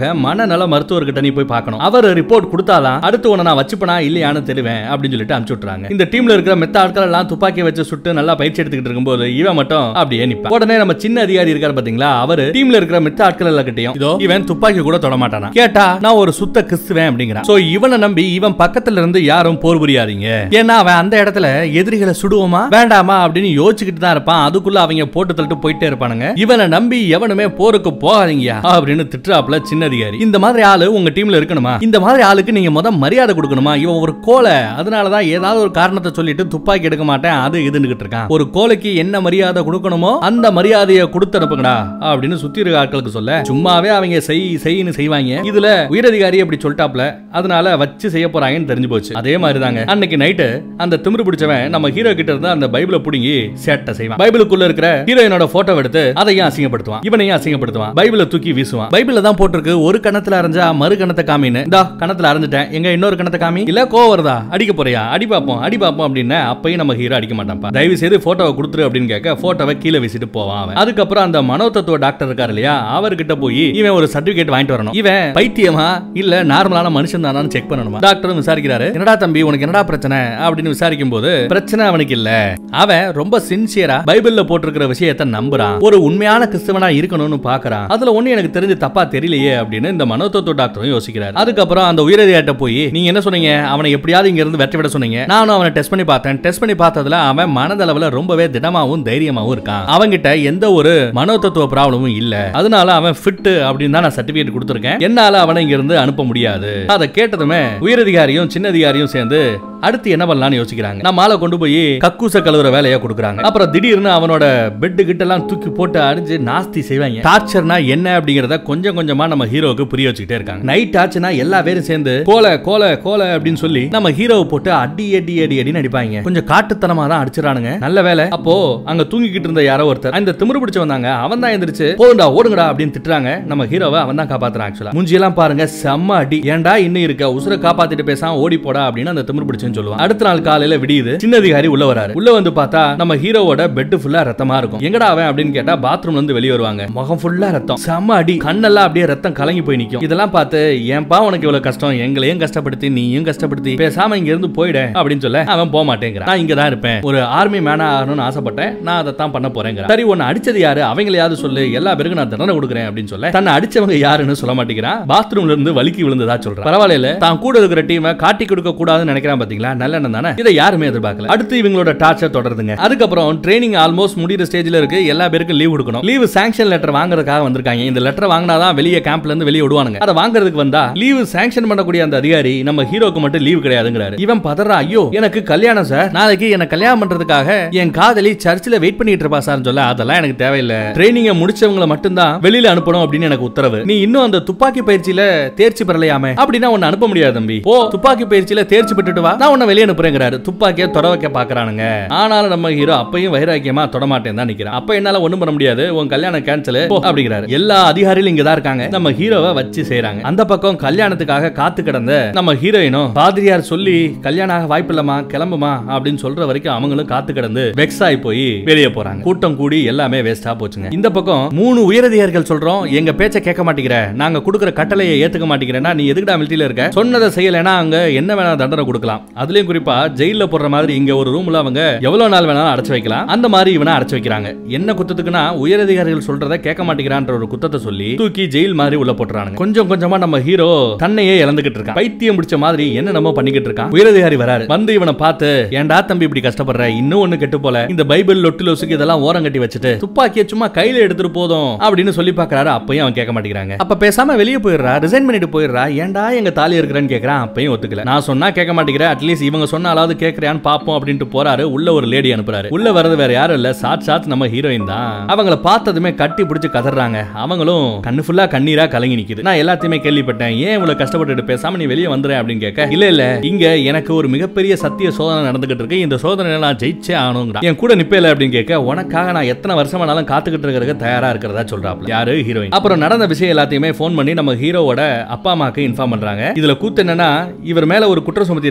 மனநல மருத்துவர்கிட்ட நீ போய் பார்க்கணும் அவர் ரிப்போர்ட் கொடுத்தாதான் அடுத்து உன்னை நான் வச்சுப்பனா இல்லையான்னு தெரிவேன் அப்படின்னு சொல்லிட்டு அனுப்பிச்சு விட்டுறாங்க இந்த டீம்ல இருக்கிற மெத்த ஆட்கள் எல்லாம் துப்பாக்கி வச்சு சுட்டு நல்லா பயிற்சி எடுத்துக்கிட்டு இருக்கும்போது இவன் மட்டும் அப்படியே நிப்பான் உடனே நம்ம சின்ன அதிகாரி இருக்காரு பாத்தீங்களா அவரு டீம்ல இருக்கிற மித்த ஆட்கள் எல்லார்கிட்டயும் இதோ இவன் துப்பாக்கி கூட தொட மாட்டானா கேட்டா நான் ஒரு சுத்த கிறிஸ்துவேன் அப்படிங்கிறான் சோ இவனை நம்பி இவன் பக்கத்துல இருந்து யாரும் போர் புரியாதீங்க ஏன்னா அவன் அந்த இடத்துல எதிரிகளை சுடுவோமா வேண்டாமா அப்படின்னு யோசிச்சுக்கிட்டு தான் இருப்பான் அதுக்குள்ள அவங்க போட்டு தள்ளிட்டு போயிட்டே இருப்பானுங்க இவனை நம்பி எவனுமே போருக்கு போகாதீங்கயா அப்படின்னு திட்டுறாப்ல சின்ன அதிகாரி இந்த மாதிரி ஆளு உங்க டீம்ல இருக்கணுமா இந்த மாதிரி ஆளுக்கு நீங்க முத மரியாதை கொடுக்கணுமா இவன் ஒரு கோலை அதனாலதான் ஏதாவது ஒரு காரணத்தை சொல்லிட்டு துப்பாக்கி எடுக்க மாட்டேன் அது இதுன்னுகிட்டு இருக்கான் ஒரு கோலைக்கு என்ன மரியாதை கொடுக்கணுமோ அந்த மரியாதையை கொடுத்து அனுப்புங்கடா அப்படின்னு சுத்தி இருக்க ஆட்களுக்கு சொல்ல சும்மாவே அவங்க செய் செய்ன்னு செய்வாங்க இதுல உயரதிகாரி அப்படி சொல்லிட்டாப்ல அதனால வச்சு செய்ய போறாங்கன்னு தெரிஞ்சு போச்சு அதே மாதிரி தாங்க அன்னைக்கு நைட்டு அந்த திமிரு பிடிச்சவன் நம்ம ஹீரோ கிட்ட இருந்து அந்த பைபிளை புடுங்கி சேட்டை செய்வான் பைபிளுக்குள்ள இருக்கிற ஹீரோயினோட போட்டோ எடுத்து அதையும் அசிங்கப்படுத்துவான் இவனையும் அசிங்கப்படுத்துவான் பைபிளை தூக்கி வீசுவான் பைபிள்ல தான் போட்டிருக்கு ஒரு கணத்துல அரைஞ்சா மறு கணத்தை காமின்னு இந்தா கணத்துல அரைஞ்சிட்டேன் எங்க இன்னொரு கணத்தை காமி இல்ல கோவம் வருதா அடிக்க போறியா அடி பாப்போம் அடி பாப்போம் அப்படின்னு அப்பயும் நம்ம ஹீரோ அடிக்க மாட்டான்ப்பா தயவு செய்து போட்டோவை கொடுத்துரு அப்படின்னு கேட்க போட்டோவை கீழே வீசிட்டு போவான் அவன் அதுக்கப்புறம் அந்த மனோதத்துவ டாக்டர் இருக்காரு இல்லையா அவர்கிட்ட போய் இவன் ஒரு சர்டிபிகேட் வாங்கிட்டு வரணும் இவன் பைத்தியமா இல்ல நார்மலான மனுஷன் தானான்னு செக் பண்ணணுமா டாக்டரும் விசாரிக்கிறாரு என்னடா தம்பி உனக்கு என்னடா பிரச்சனை அப்படின்னு விசாரிக்கும் போது பிரச்சனை அவனுக்கு இல்ல அவன் ரொம்ப சின்சியரா பைபிள்ல போட்டிருக்கிற விஷயத்தை நம்புறான் ஒரு உண்மையான கிறிஸ்தவனா இருக்கணும்னு பாக்குறான் அதுல ஒண்ணு எனக்கு தெரிஞ்சு தப்பா தெரியலையே அப்படின்னு இந்த மனோதத்துவ டாக்டரும் யோசிக்கிறார் அதுக்கப்புறம் அந்த உயரதிகாரிட்ட போய் நீங்க என்ன சொன்னீங்க அவனை எப்படியாவது இங்க இருந்து வெட்ட விட சொன்னீங்க நானும் அவனை டெஸ்ட் பண்ணி பார்த்தேன் டெஸ்ட் பண்ணி பார்த்ததுல அவன் மனதளவுல ரொம்பவே திடமாவும் தைரியமாவும் இருக்கான் அவன்கிட்ட எந்த ஒரு மனோதத்துவ ப்ராப்ளமும் இல்ல அதனால அவன் ஃபிட் அப்படின்னு தான் நான் சர்டிபிகேட் கொடுத்துருக்கேன் என்னால அவனை இங்க இருந்து அனுப்ப முடியாது அதை கேட்டதுமே உயரதிகாரியும் சின்ன அதிகாரியும் சேர்ந்து அடுத்து என்ன பண்ணலாம்னு யோசிக்கிறாங்க நம்ம ஆளை கொண்டு போய் கக்கூச கழுவுற வேலையா கொடுக்குறாங்க அப்புறம் திடீர்னு அவனோட பெட்டு கிட்ட எல்லாம் தூக்கி போட்டு அடிஞ்சு நாஸ்தி செய்வாங்க டார்ச்சர்னா என்ன அப்படிங்கறத கொஞ்சம் கொஞ்சமா நம்ம ஹீரோவுக்கு புரிய வச்சுக்கிட்டே இருக்காங்க நைட் ஆச்சுன்னா எல்லா பேரும் சேர்ந்து கோல கோல கோல அப்படின்னு சொல்லி நம்ம ஹீரோவை போட்டு அடி அடி அடி அடின்னு அடிப்பாங்க கொஞ்சம் காட்டுத்தனமா தான் அடிச்சிடானுங்க நல்ல வேலை அப்போ அங்க தூங்கிக்கிட்டு இருந்த யாரோ ஒருத்தர் அந்த திமிரு பிடிச்சு வந்தாங்க அவன் தான் எந்திரிச்சு போதுண்டா ஓடுங்கடா அப்படின்னு திட்டுறாங்க நம்ம ஹீரோவை அவன் தான் காப்பாத்துறான் ஆக்சுவலா மூஞ்சியெல்லாம் பாருங்க செம்ம அடி ஏன்டா இன்னும் இருக்க உசுர காப்பாத்திட்டு பேசாம ஓடி போடா அப்படின்னு அந்த திமிரு பிடிச்சுன்னு சொல்லுவான் அடுத்த நாள் காலையில விடியுது சின்ன அதிகாரி உள்ள வராரு உள்ள வந்து பார்த்தா நம்ம ஹீரோவோட பெட் ஃபுல்லா ரத்தமா இருக்கும் எங்கடா அவன் அப்படின்னு கேட்டா பாத்ரூம்ல இருந்து வெளியே வருவாங்க முகம் ஃபுல்லா ரத்தம் செம்ம அடி கண்ணெல்லாம் அப்படியே ரத்தம் கலங்கி போய் நிக்கும் இதெல்லாம் பார்த்து ஏன்பா உனக்கு இவ்வளவு கஷ்டம் எங்களையும் கஷ்டப்படுத்தி நீயும் கஷ்டப்படுத்தி பேசாம இங்க இருந்து போயிட அப்படின்னு சொல்ல அவன் போக மாட்டேங்கிறான் நான் இங்க தான் இருப்பேன் ஒரு ஆர்மி மேனா ஆகணும்னு ஆசைப்பட்டேன் நான் அதை தான் பண்ண போறேங்கிற சரி உன்னை அடிச்சது யாரு அவங்களையாவது சொல்லு எல்லா பேருக்கும் நான் தண்டனை கொடுக்குறேன் அப்படின்னு சொல்ல தன்னை அடிச்சவங்க யாருன்னு சொல்ல மாட்டேங்கிறான் பாத்ரூம்ல இருந்து வலிக்கி விழுந்ததா சொல்றான் பரவாயில்ல தான் கூட இருக்கிற டீமை காட்டி கொடுக்க கூடாதுன்னு நினைக்கிறான் பாத்தீங்களா நல்ல எண்ணம் தானே இதை யாருமே எதிர்பார்க்கல அடுத்து இவங்களோட டார்ச்சர் தொடருதுங்க அதுக்கப்புறம் ட்ரைனிங் ஆல்மோஸ்ட் முடிகிற ஸ்டேஜ்ல இருக்கு எல்லா பேருக்கும் லீவ் கொடுக்கணும் லீவ் சாங்ஷன் லெட்டர் வாங்குறதுக்காக வந்திருக்காங்க இந்த லெட்டர் வாங்கினாதான் வெளியே கேம்ப்ல இருந்து வெளியே விடுவானுங்க அதை வாங்குறதுக்கு வந்தா லீவ் சாங்ஷன் பண்ணக்கூடிய அந்த அதிகாரி நம்ம ஹீரோக்கு மட்டும் லீவ் கிடையாதுங்கிறாரு இவன் பதறா ஐயோ எனக்கு கல்யாணம் சார் நாளைக்கு என்ன கல்யாணம் பண்றதுக்காக என் காதலி சர்ச்சில் வெயிட் பண்ணிட்டு இருப்பா சார் சொல்ல அதெல்லாம் எனக்கு தேவையில்லை ட்ரைனிங்க முடிச்சவங்களை மட்டும்தான் வெளியில அனுப்பணும் அப்படின்னு எனக்கு உத்தரவு நீ இன்னும் அந்த துப்பாக்கி பயிற்சியில தேர்ச்சி பெறலையாமே அப்படின்னா உன்னை அனுப்ப முடியாது தம்பி ஓ துப்பாக்கி பயிற்சியில தேர்ச்சி பெற்றுட்டு வா நான் உன்னை வெளியே அனுப்புறேங்கிறாரு துப்பாக்கிய தொட வைக்க பாக்குறானுங்க ஆனாலும் நம்ம ஹீரோ அப்பையும் வைராக்கியமா தொட மாட்டேன் தான் நிக்கிறான் அப்ப என்னால ஒண்ணும் பண்ண முடியாது உன் கல்யாணம் கேன்சல் அப்படிங்கிறாரு எல்லா அதிகாரிகளும் இங்க தான் இருக்காங்க நம்ம ஹீரோவை வச்சு செய்றாங்க அந்த பக்கம் கல்யாணத்துக்காக காத்து கிடந்த நம்ம ஹீரோயினும் பாதிரியார் சொல்லி கல்யாணம் ஆக வாய்ப்பு இல்லமா கிளம்புமா அப்படின்னு சொல்ற வரைக்கும் அவங்களும் காத்து கிடந்து வெக்ஸ் ஆகி போய் வெளியே போறாங்க கூட்டம் கூடி எல்லாமே வேஸ்டா போச்சுங்க இந்த பக்கம் மூணு உயரதிகாரிகள் சொல்றோம் எங்க பேச்ச கேட்க மாட்டேங்கிற நாங்க கொடுக்குற கட்டளையை ஏத்துக்க மாட்டேங்கிறேன்னா நீ எதுக்குடா மிலிட்டில இருக்க சொன்னதை செய்யலைன்னா அங்க என்ன வேணா தண்டனை கொடுக்கலாம் அதுலயும் குறிப்பா ஜெயில போடுற மாதிரி இங்க ஒரு ரூம்ல அவங்க எவ்வளவு நாள் வேணாலும் அடைச்சு வைக்கலாம் அந்த மாதிரி இவனை அடைச்சு வைக்கிறாங்க என்ன குத்தத்துக்குன்னா உயரதிகாரிகள் சொல்றத கேட்க மாட்டேங்கிறான்ற ஒரு குத்தத்தை சொல்லி தூக்கி ஜெயில் மாதிரி உள்ள போட்டுறாங்க கொஞ்சம் கொஞ்சமா நம்ம ஹீரோ தன்னையே இழந்துகிட்டு இருக்கான் பைத்தியம் பிடிச்ச மாதிரி என்ன நம்ம பண்ணிக்கிட்டு இருக்கான் உயரதிகாரி வராரு வந்து இவனை பார்த்து ஏன்டா தம்பி இப்படி கஷ்டப்படுற இன்னும் ஒண்ணு கெட்டு போல இந்த பைபிள் லொட்டு லொசுக்கு இதெல்லாம் ஓரம் கட்டி வச்சுட்டு துப்பாக்கிய சும்மா கையில எடுத்துட்டு போதும் அப்படின்னு சொல்லி பாக்குறாரு அப்பயும் அவன் கேட்க மாட்டேங்கிறாங்க அப்ப பேசாம வெளியே போயிடுறா ரிசைன் பண்ணிட்டு போயிடுறா ஏன்டா எங்க தாலி இருக்கிறேன்னு கேக்குறான் அப்பயும் ஒத்துக்கல நான் சொன்னா கேட்க மாட்டேங்கிற அட்லீஸ்ட் இவங்க சொன்னாலாவது கேட்கறியான்னு பாப்போம் அப்படின்ட்டு போறாரு உள்ள ஒரு லேடி அனுப்புறாரு உள்ள வரது வேற யாரும் இல்ல சாத் சாத் நம்ம ஹீரோயின் தான் அவங்கள பார்த்ததுமே கட்டி பிடிச்சு கதறாங்க அவங்களும் கண்ணு ஃபுல்லா கண்ணீரா கலங்கி நிக்குது நான் எல்லாத்தையுமே கேள்விப்பட்டேன் ஏன் இவ்வளவு கஷ்டப்பட்டுட்டு பேசாம நீ வெளியே வந்துற அப்படின்னு கேட்க இல்ல இல்ல இங்க எனக்கு ஒரு மிகப்பெரிய சத்திய சோதனை நடந்துகிட்டு இருக்கு இந்த சோதனை நான் ஜெயிச்சே ஆகணுங்கிறா என் கூட நிப்பேல அப்படின்னு கேட்க உனக்காக நான் எத்தனை வருஷமானாலும் காத்துக்கிட்டு இருக்கிறதுக்கு தயாரா இருக்கிறதா சொல்றாப்ல யாரு ஹீரோயின் அப்புறம் நடந்த விஷயம் எல்லாத்தையுமே ஃபோன் பண்ணி நம்ம ஹீரோவோட அப்பா அம்மாக்கு இன்ஃபார்ம் பண்றாங்க இதுல கூத்து என்னன்னா இவர் மேல ஒரு குற்றம் சுமத்தி இருக்காங்க சோ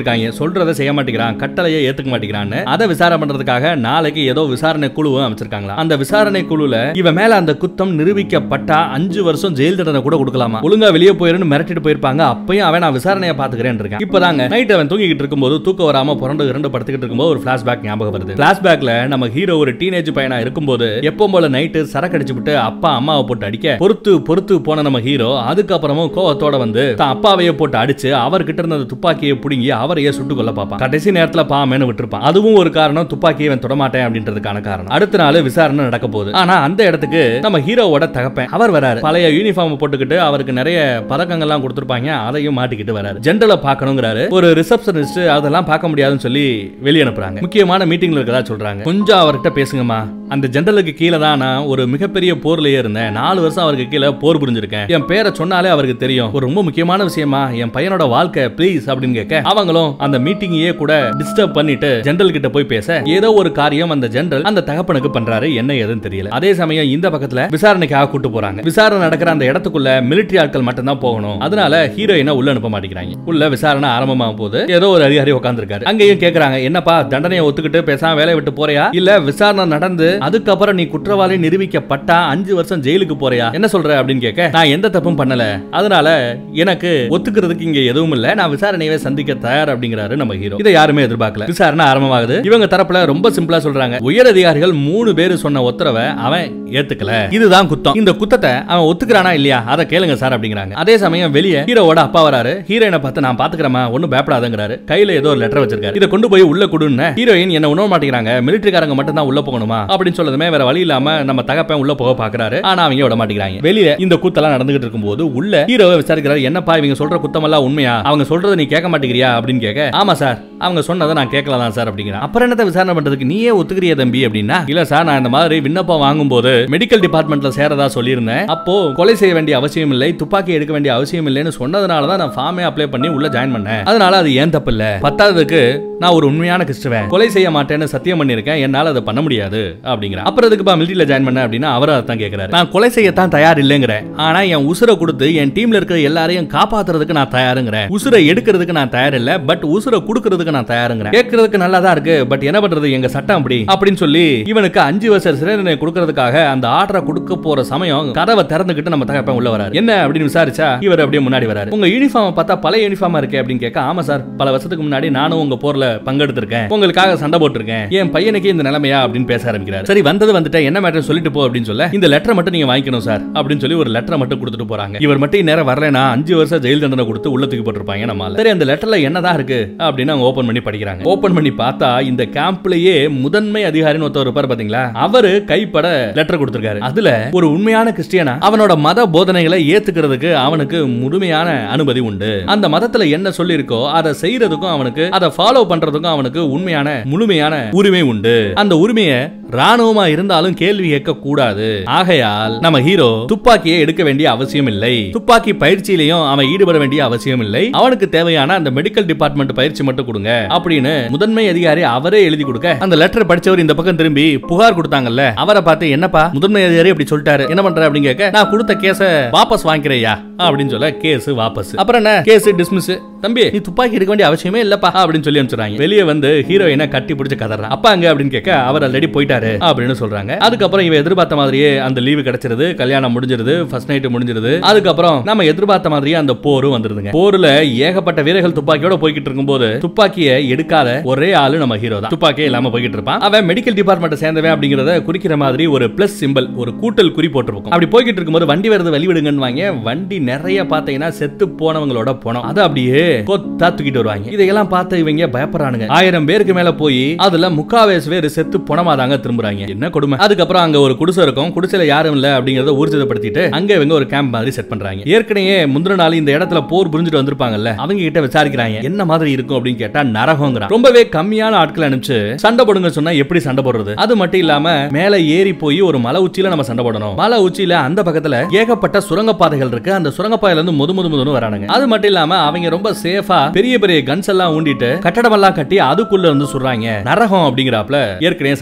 சொல்றதை செய்ய மாட்டேங்கிறான் கட்டளையை ஏத்துக்க மாட்டேங்கிறான்னு அதை விசாரணை பண்றதுக்காக நாளைக்கு ஏதோ விசாரணை குழுவும் அமைச்சிருக்காங்களா அந்த விசாரணை குழுல இவன் மேல அந்த குத்தம் நிரூபிக்கப்பட்டா அஞ்சு வருஷம் ஜெயில் தண்டனை கூட கொடுக்கலாமா ஒழுங்கா வெளியே போயிருன்னு மிரட்டிட்டு போயிருப்பாங்க அப்பயும் அவன் நான் விசாரணையை பாத்துக்கிறேன் இருக்கான் இப்பதாங்க நைட் அவன் தூங்கிட்டு இருக்கும்போது தூக்கம் வராம புரண்டு இரண்டு படுத்துக்கிட்டு இருக்கும்போது ஒரு பிளாஷ்பேக் ஞாபகம் வருது பிளாஷ்பேக்ல நம்ம ஹீரோ ஒரு டீனேஜ் பையனா இருக்கும்போது எப்பவும் போல நைட்டு சரக்கு அடிச்சு விட்டு அப்பா அம்மாவை போட்டு அடிக்க பொறுத்து பொறுத்து போன நம்ம ஹீரோ அதுக்கப்புறமும் கோவத்தோட வந்து தான் அப்பாவையே போட்டு அடிச்சு அவர்கிட்ட இருந்த அந்த துப்பாக்கியை புடுங்கி அவரையே சுட்டு கொல்ல பார்ப்பான் கடைசி நேரத்துல பாமேன்னு விட்டுருப்பான் அதுவும் ஒரு காரணம் துப்பாக்கியை இவன் தொடமாட்டேன் அப்படின்றதுக்கான காரணம் அடுத்த நாள் விசாரணை நடக்க போகுது ஆனா அந்த இடத்துக்கு நம்ம ஹீரோவோட தகப்பன் அவர் வராரு பழைய யூனிஃபார்ம் போட்டுக்கிட்டு அவருக்கு நிறைய பதக்கங்கள்லாம் கொடுத்துருப்பாங்க அதையும் மாட்டிக்கிட்டு வராரு ஜென்ரலை பார்க்கணுங்கிறாரு ஒரு ரிசப்ஷனிஸ்ட் அதெல்லாம் பார்க்க முடியாதுன்னு சொல்லி வெளியே அனுப்புறாங்க முக்கியமான மீட்டிங்ல இருக்கதா சொல்றாங்க கொஞ்சம் அவர்கிட்ட பேசுங்கம்மா அந்த ஜென்ரலுக்கு கீழே தான் நான் ஒரு மிகப்பெரிய போர்லயே இருந்தேன் நாலு வருஷம் அவருக்கு கீழே போர் புரிஞ்சிருக்கேன் என் பேரை சொன்னாலே அவருக்கு தெரியும் ஒரு ரொம்ப முக்கியமான விஷயமா என் பையனோட வாழ்க்கை ப்ளீஸ் அப்படின்னு கேட்க அவங்களும் அந்த மீட்டிங்கையே கூட டிஸ்டர்ப் பண்ணிட்டு ஜெனரல் கிட்ட போய் பேச ஏதோ ஒரு காரியம் அந்த ஜெனரல் அந்த தகப்பனுக்கு பண்றாரு என்ன ஏதுன்னு தெரியல அதே சமயம் இந்த பக்கத்துல விசாரணைக்காக கூட்டு போறாங்க விசாரணை நடக்கிற அந்த இடத்துக்குள்ள மிலிட்டரி ஆட்கள் மட்டும் தான் போகணும் அதனால ஹீரோயினை உள்ள அனுப்ப மாட்டேங்கிறாங்க உள்ள விசாரணை ஆரம்பமாக போது ஏதோ ஒரு அதிகாரி உட்கார்ந்திருக்காரு அங்கேயும் கேக்குறாங்க என்னப்பா தண்டனையை ஒத்துக்கிட்டு பேசாம வேலையை விட்டு போறியா இல்ல விசாரணை நடந்து அதுக்கப்புறம் நீ குற்றவாளி நிரூபிக்கப்பட்டா அஞ்சு வருஷம் ஜெயிலுக்கு போறியா என்ன சொல்ற அப்படின்னு கேட்க நான் எந்த தப்பும் பண்ணல அதனால எனக்கு ஒத்துக்கிறதுக்கு இங்க எதுவும் இல்ல நான் விசாரணையவே சந்திக்க தயார் அப்படிங்கிறாரு நம்ம ஹீரோ இதை யாருமே எதிர்பார்க்கல விசாரணை ஆரம்பமாகுது இவங்க தரப்புல ரொம்ப சிம்பிளா சொல்றாங்க உயர் அதிகாரிகள் மூணு பேர் சொன்ன உத்தரவை அவன் ஏத்துக்கல இதுதான் குத்தம் இந்த குத்தத்தை அவன் ஒத்துக்கிறானா இல்லையா அதை கேளுங்க சார் அப்படிங்கிறாங்க அதே சமயம் வெளியே ஹீரோவோட அப்பா வராரு ஹீரோயினை பார்த்து நான் பாத்துக்கிறேமா ஒன்னும் பயப்படாதங்கிறாரு கையில ஏதோ ஒரு லெட்டர் வச்சிருக்காரு இதை கொண்டு போய் உள்ள கொடுன்னு ஹீரோயின் என்ன உணர மாட்டேங்கிறாங்க மிலிட்டரிக்காரங்க மட்டும் தான் உள்ள போகணுமா அப்படின்னு சொல்லதுமே வேற வழி இல்லாம நம்ம தகப்பன் உள்ள போக பாக்குறாரு ஆனா அவங்க விட மாட்டேங்கிறாங்க வெளியே இந்த குத்தெல்லாம் நடந்துகிட்டு இருக்கும்போது உள்ள ஹீரோவை விசாரிக்கிறாரு என்னப்பா இவங்க சொல்ற குத்தமெல்லாம் உண்மையா அவங்க சொல்றதை நீ கேட்க மாட்டேங்கிறியா அப்படின்னு கேட்க ஆமா சார் அவங்க சொன்னதை நான் கேட்கல தான் சார் அப்படிங்கிறேன் அப்புறம் என்னத்த விசாரணை பண்றதுக்கு நீயே ஒத்துக்கிறிய தம்பி அப்படின்னா இல்ல சார் நான் இந்த மாதிரி விண்ணப்பம் வாங்கும்போது மெடிக்கல் டிபார்ட்மெண்ட்ல சேரதா சொல்லியிருந்தேன் அப்போ கொலை செய்ய வேண்டிய அவசியம் இல்லை துப்பாக்கி எடுக்க வேண்டிய அவசியம் இல்லைன்னு சொன்னதுனால தான் நான் ஃபார்மே அப்ளை பண்ணி உள்ள ஜாயின் பண்ணேன் அதனால அது ஏன் தப்பு இல்ல பத்தாவதுக்கு நான் ஒரு உண்மையான கிறிஸ்துவன் கொலை செய்ய மாட்டேன்னு சத்தியம் பண்ணிருக்கேன் என்னால அதை பண்ண முடியாது அப்படிங்கிறேன் அப்புறம் அதுக்குப்பா மிலிட்டரியில ஜாயின் பண்ண அப்படின்னா அவர் அதான் கேட்கிறாரு நான் கொலை செய்யத்தான் தயார் இல்லைங்கிறேன் ஆனா என் உசுரை கொடுத்து என் டீம்ல இருக்கிற எல்லாரையும் காப்பாத்துறதுக்கு நான் தயாருங்கிறேன் உசுரை எடுக்கிறதுக்கு நான் தயார் இல்ல பட் உசுரை கொடுக்கறதுக்கு நான் தயாருங்கிறேன் கேட்கறதுக்கு நல்லா தான் இருக்கு பட் என்ன பண்றது எங்க சட்டம் அப்படி அப்படின்னு சொல்லி இவனுக்கு அஞ்சு வருஷம் சிறை தண்டனை கொடுக்கறதுக்காக அந்த ஆர்டரை கொடுக்க போற சமயம் கதவை திறந்துகிட்டு நம்ம தகப்பன் உள்ள வராரு என்ன அப்படின்னு விசாரிச்சா இவர் அப்படியே முன்னாடி வராரு உங்க யூனிஃபார்ம் பார்த்தா பழைய யூனிஃபார்மா இருக்கே அப்படின்னு கேட்க ஆமா சார் பல வருஷத்துக்கு முன்னாடி நானும் உங்க போர்ல பங்கெடுத்திருக்கேன் உங்களுக்காக சண்டை போட்டிருக்கேன் என் பையனுக்கு இந்த நிலைமையா அப்படின்னு பேச ஆரம்பிக்கிறார் சரி வந்தது வந்துட்டேன் என்ன மேட்டர் சொல்லிட்டு போ அப்படின்னு சொல்ல இந்த லெட்டர் மட்டும் நீங்க வாங்கிக்கணும் சார் அப்படின்னு சொல்லி ஒரு லெட்டரை மட்டும் கொடுத்துட்டு போறாங்க இவர் மட்டும் நேரம் வரலனா அஞ்சு வருஷம் ஜெயில் தண்டனை கொடுத்து உள்ள தூக்கி போட்டிருப்பாங்க நம்மால சரி அந்த லெட்டர்ல என்னதான் இருக்கு அப்படின்னு அவங்க ஓபன் பண்ணி படிக்கிறாங்க ஓபன் பண்ணி பார்த்தா இந்த கேம்ப்லயே முதன்மை அதிகாரின்னு ஒருத்தர் இருப்பார் பாத்தீங்களா அவரு கைப்பட லெட்டர் கொடுத்திருக்காரு அதுல ஒரு உண்மையான கிறிஸ்டியனா அவனோட மத போதனைகளை ஏத்துக்கிறதுக்கு அவனுக்கு முழுமையான அனுமதி உண்டு அந்த மதத்துல என்ன சொல்லி இருக்கோ அதை செய்யறதுக்கும் அவனுக்கு அதை ஃபாலோ பண்றதுக்கும் அவனுக்கு உண்மையான முழுமையான உரிமை உண்டு அந்த உரிமையை ராணுவமா இருந்தாலும் கேள்வி கேட்க கூடாது ஆகையால் நம்ம ஹீரோ துப்பாக்கியை எடுக்க வேண்டிய அவசியம் இல்லை துப்பாக்கி பயிற்சியிலையும் அவன் ஈடுபட வேண்டிய அவசியம் இல்லை அவனுக்கு தேவையான அந்த மெடிக்கல் டிபார்ட்மெண்ட் பயிற்சி மட்டும் கொடுங்க அப்படின்னு முதன்மை அதிகாரி அவரே எழுதி கொடுக்க அந்த லெட்டர் படிச்சவர் இந்த பக்கம் திரும்பி புகார் கொடுத்தாங்கல்ல அவரை பார்த்து என்னப்பா முதன்மை அதிகாரி அப்படி சொல்லிட்டாரு என்ன பண்ற அப்படின்னு கேட்க நான் கொடுத்த கேஸ வாபஸ் வாங்கிக்கிறையா அப்படின்னு சொல்ல கேஸ் வாபஸ் அப்புறம் என்ன கேஸ் டிஸ்மிஸ் தம்பி நீ துப்பாக்கி எடுக்க வேண்டிய அவசியமே இல்லப்பா அப்படின்னு சொல்லி அனுப்பிச்சுறாங்க வெளியே வந்து ஹீரோயினை கட்டி பிடிச்சு கதறான் அப்பா அங்க அப்படின்னு கேட்க அவர் ஆல்ரெடி போயிட்டாரு அப்படின்னு சொல்றாங்க அதுக்கப்புறம் இவன் எதிர்பார்த்த மாதிரியே அந்த லீவு கிடைச்சிருது கல்யாணம் முடிஞ்சிருது ஃபர்ஸ்ட் நைட் முடிஞ்சிருது அதுக்கப்புறம் நம்ம எதிர்பார்த்த மாதிரியே அந்த போரும் வந்துருதுங்க போர்ல ஏகப்பட்ட வீரர்கள் துப்பாக்கியோட போய்கிட்டு இருக்கும்போது துப்பாக்கியை எடுக்காத ஒரே ஆளு நம்ம ஹீரோ தான் துப்பாக்கியே இல்லாம போய்கிட்டு இருப்பான் அவன் மெடிக்கல் டிபார்ட்மெண்ட் சேர்ந்தவன் அப்படிங்கறத குறிக்கிற மாதிரி ஒரு பிளஸ் சிம்பிள் ஒரு கூட்டல் குறி போட்டிருக்கும் அப்படி போய்கிட்டு இருக்கும்போது வண்டி வருது வழிவிடுங்கன்னு வாங்க வண்டி நிறைய பாத்தீங்கன்னா செத்து போனவங்களோட போனோம் அது அப்படியே கொத்தா தூக்கிட்டு வருவாங்க இதையெல்லாம் பார்த்து இவங்க பயப்படுறானுங்க ஆயிரம் பேருக்கு மேல போய் அதுல முக்காவேஸ் பேர் செத்து போனமா தாங்க திரும்புறாங்க என்ன கொடுமை அதுக்கப்புறம் அங்க ஒரு குடிசை இருக்கும் குடிசையில யாரும் இல்ல அப்படிங்கறத ஊர்ஜிதப்படுத்திட்டு அங்க இவங்க ஒரு கேம்ப் மாதிரி செட் பண்றாங்க ஏற்கனவே முந்தின நாள் இந்த இடத்துல போர் புரிஞ்சுட்டு வந்திருப்பாங்கல்ல அவங்க கிட்ட விசாரிக்கிறாங்க என்ன மாதிரி இருக்கும் அப்படின்னு கேட்டா நரகங்கிறான் ரொம்பவே கம்மியான ஆட்களை அனுப்பிச்சு சண்டை போடுங்க சொன்னா எப்படி சண்டை போடுறது அது மட்டும் இல்லாம மேல ஏறி போய் ஒரு மலை உச்சியில நம்ம சண்டை போடணும் மலை உச்சியில அந்த பக்கத்துல ஏகப்பட்ட சுரங்கப்பாதைகள் இருக்கு அந்த சுரங்கப்பாதையில இருந்து முது முது முதுன்னு வரானுங்க அது மட்டும் இல்லாம அவங்க ரொம்ப சேஃபா பெரிய பெரிய கன்ஸ் எல்லாம் ஊண்டிட்டு கட்டடம் எல்லாம் கட்டி அதுக்குள்ள இருந்து சுடுறாங்க நரகம் அப்படிங்கிறாப்ல ஏற்கனவே சண்டை போட்டவங்க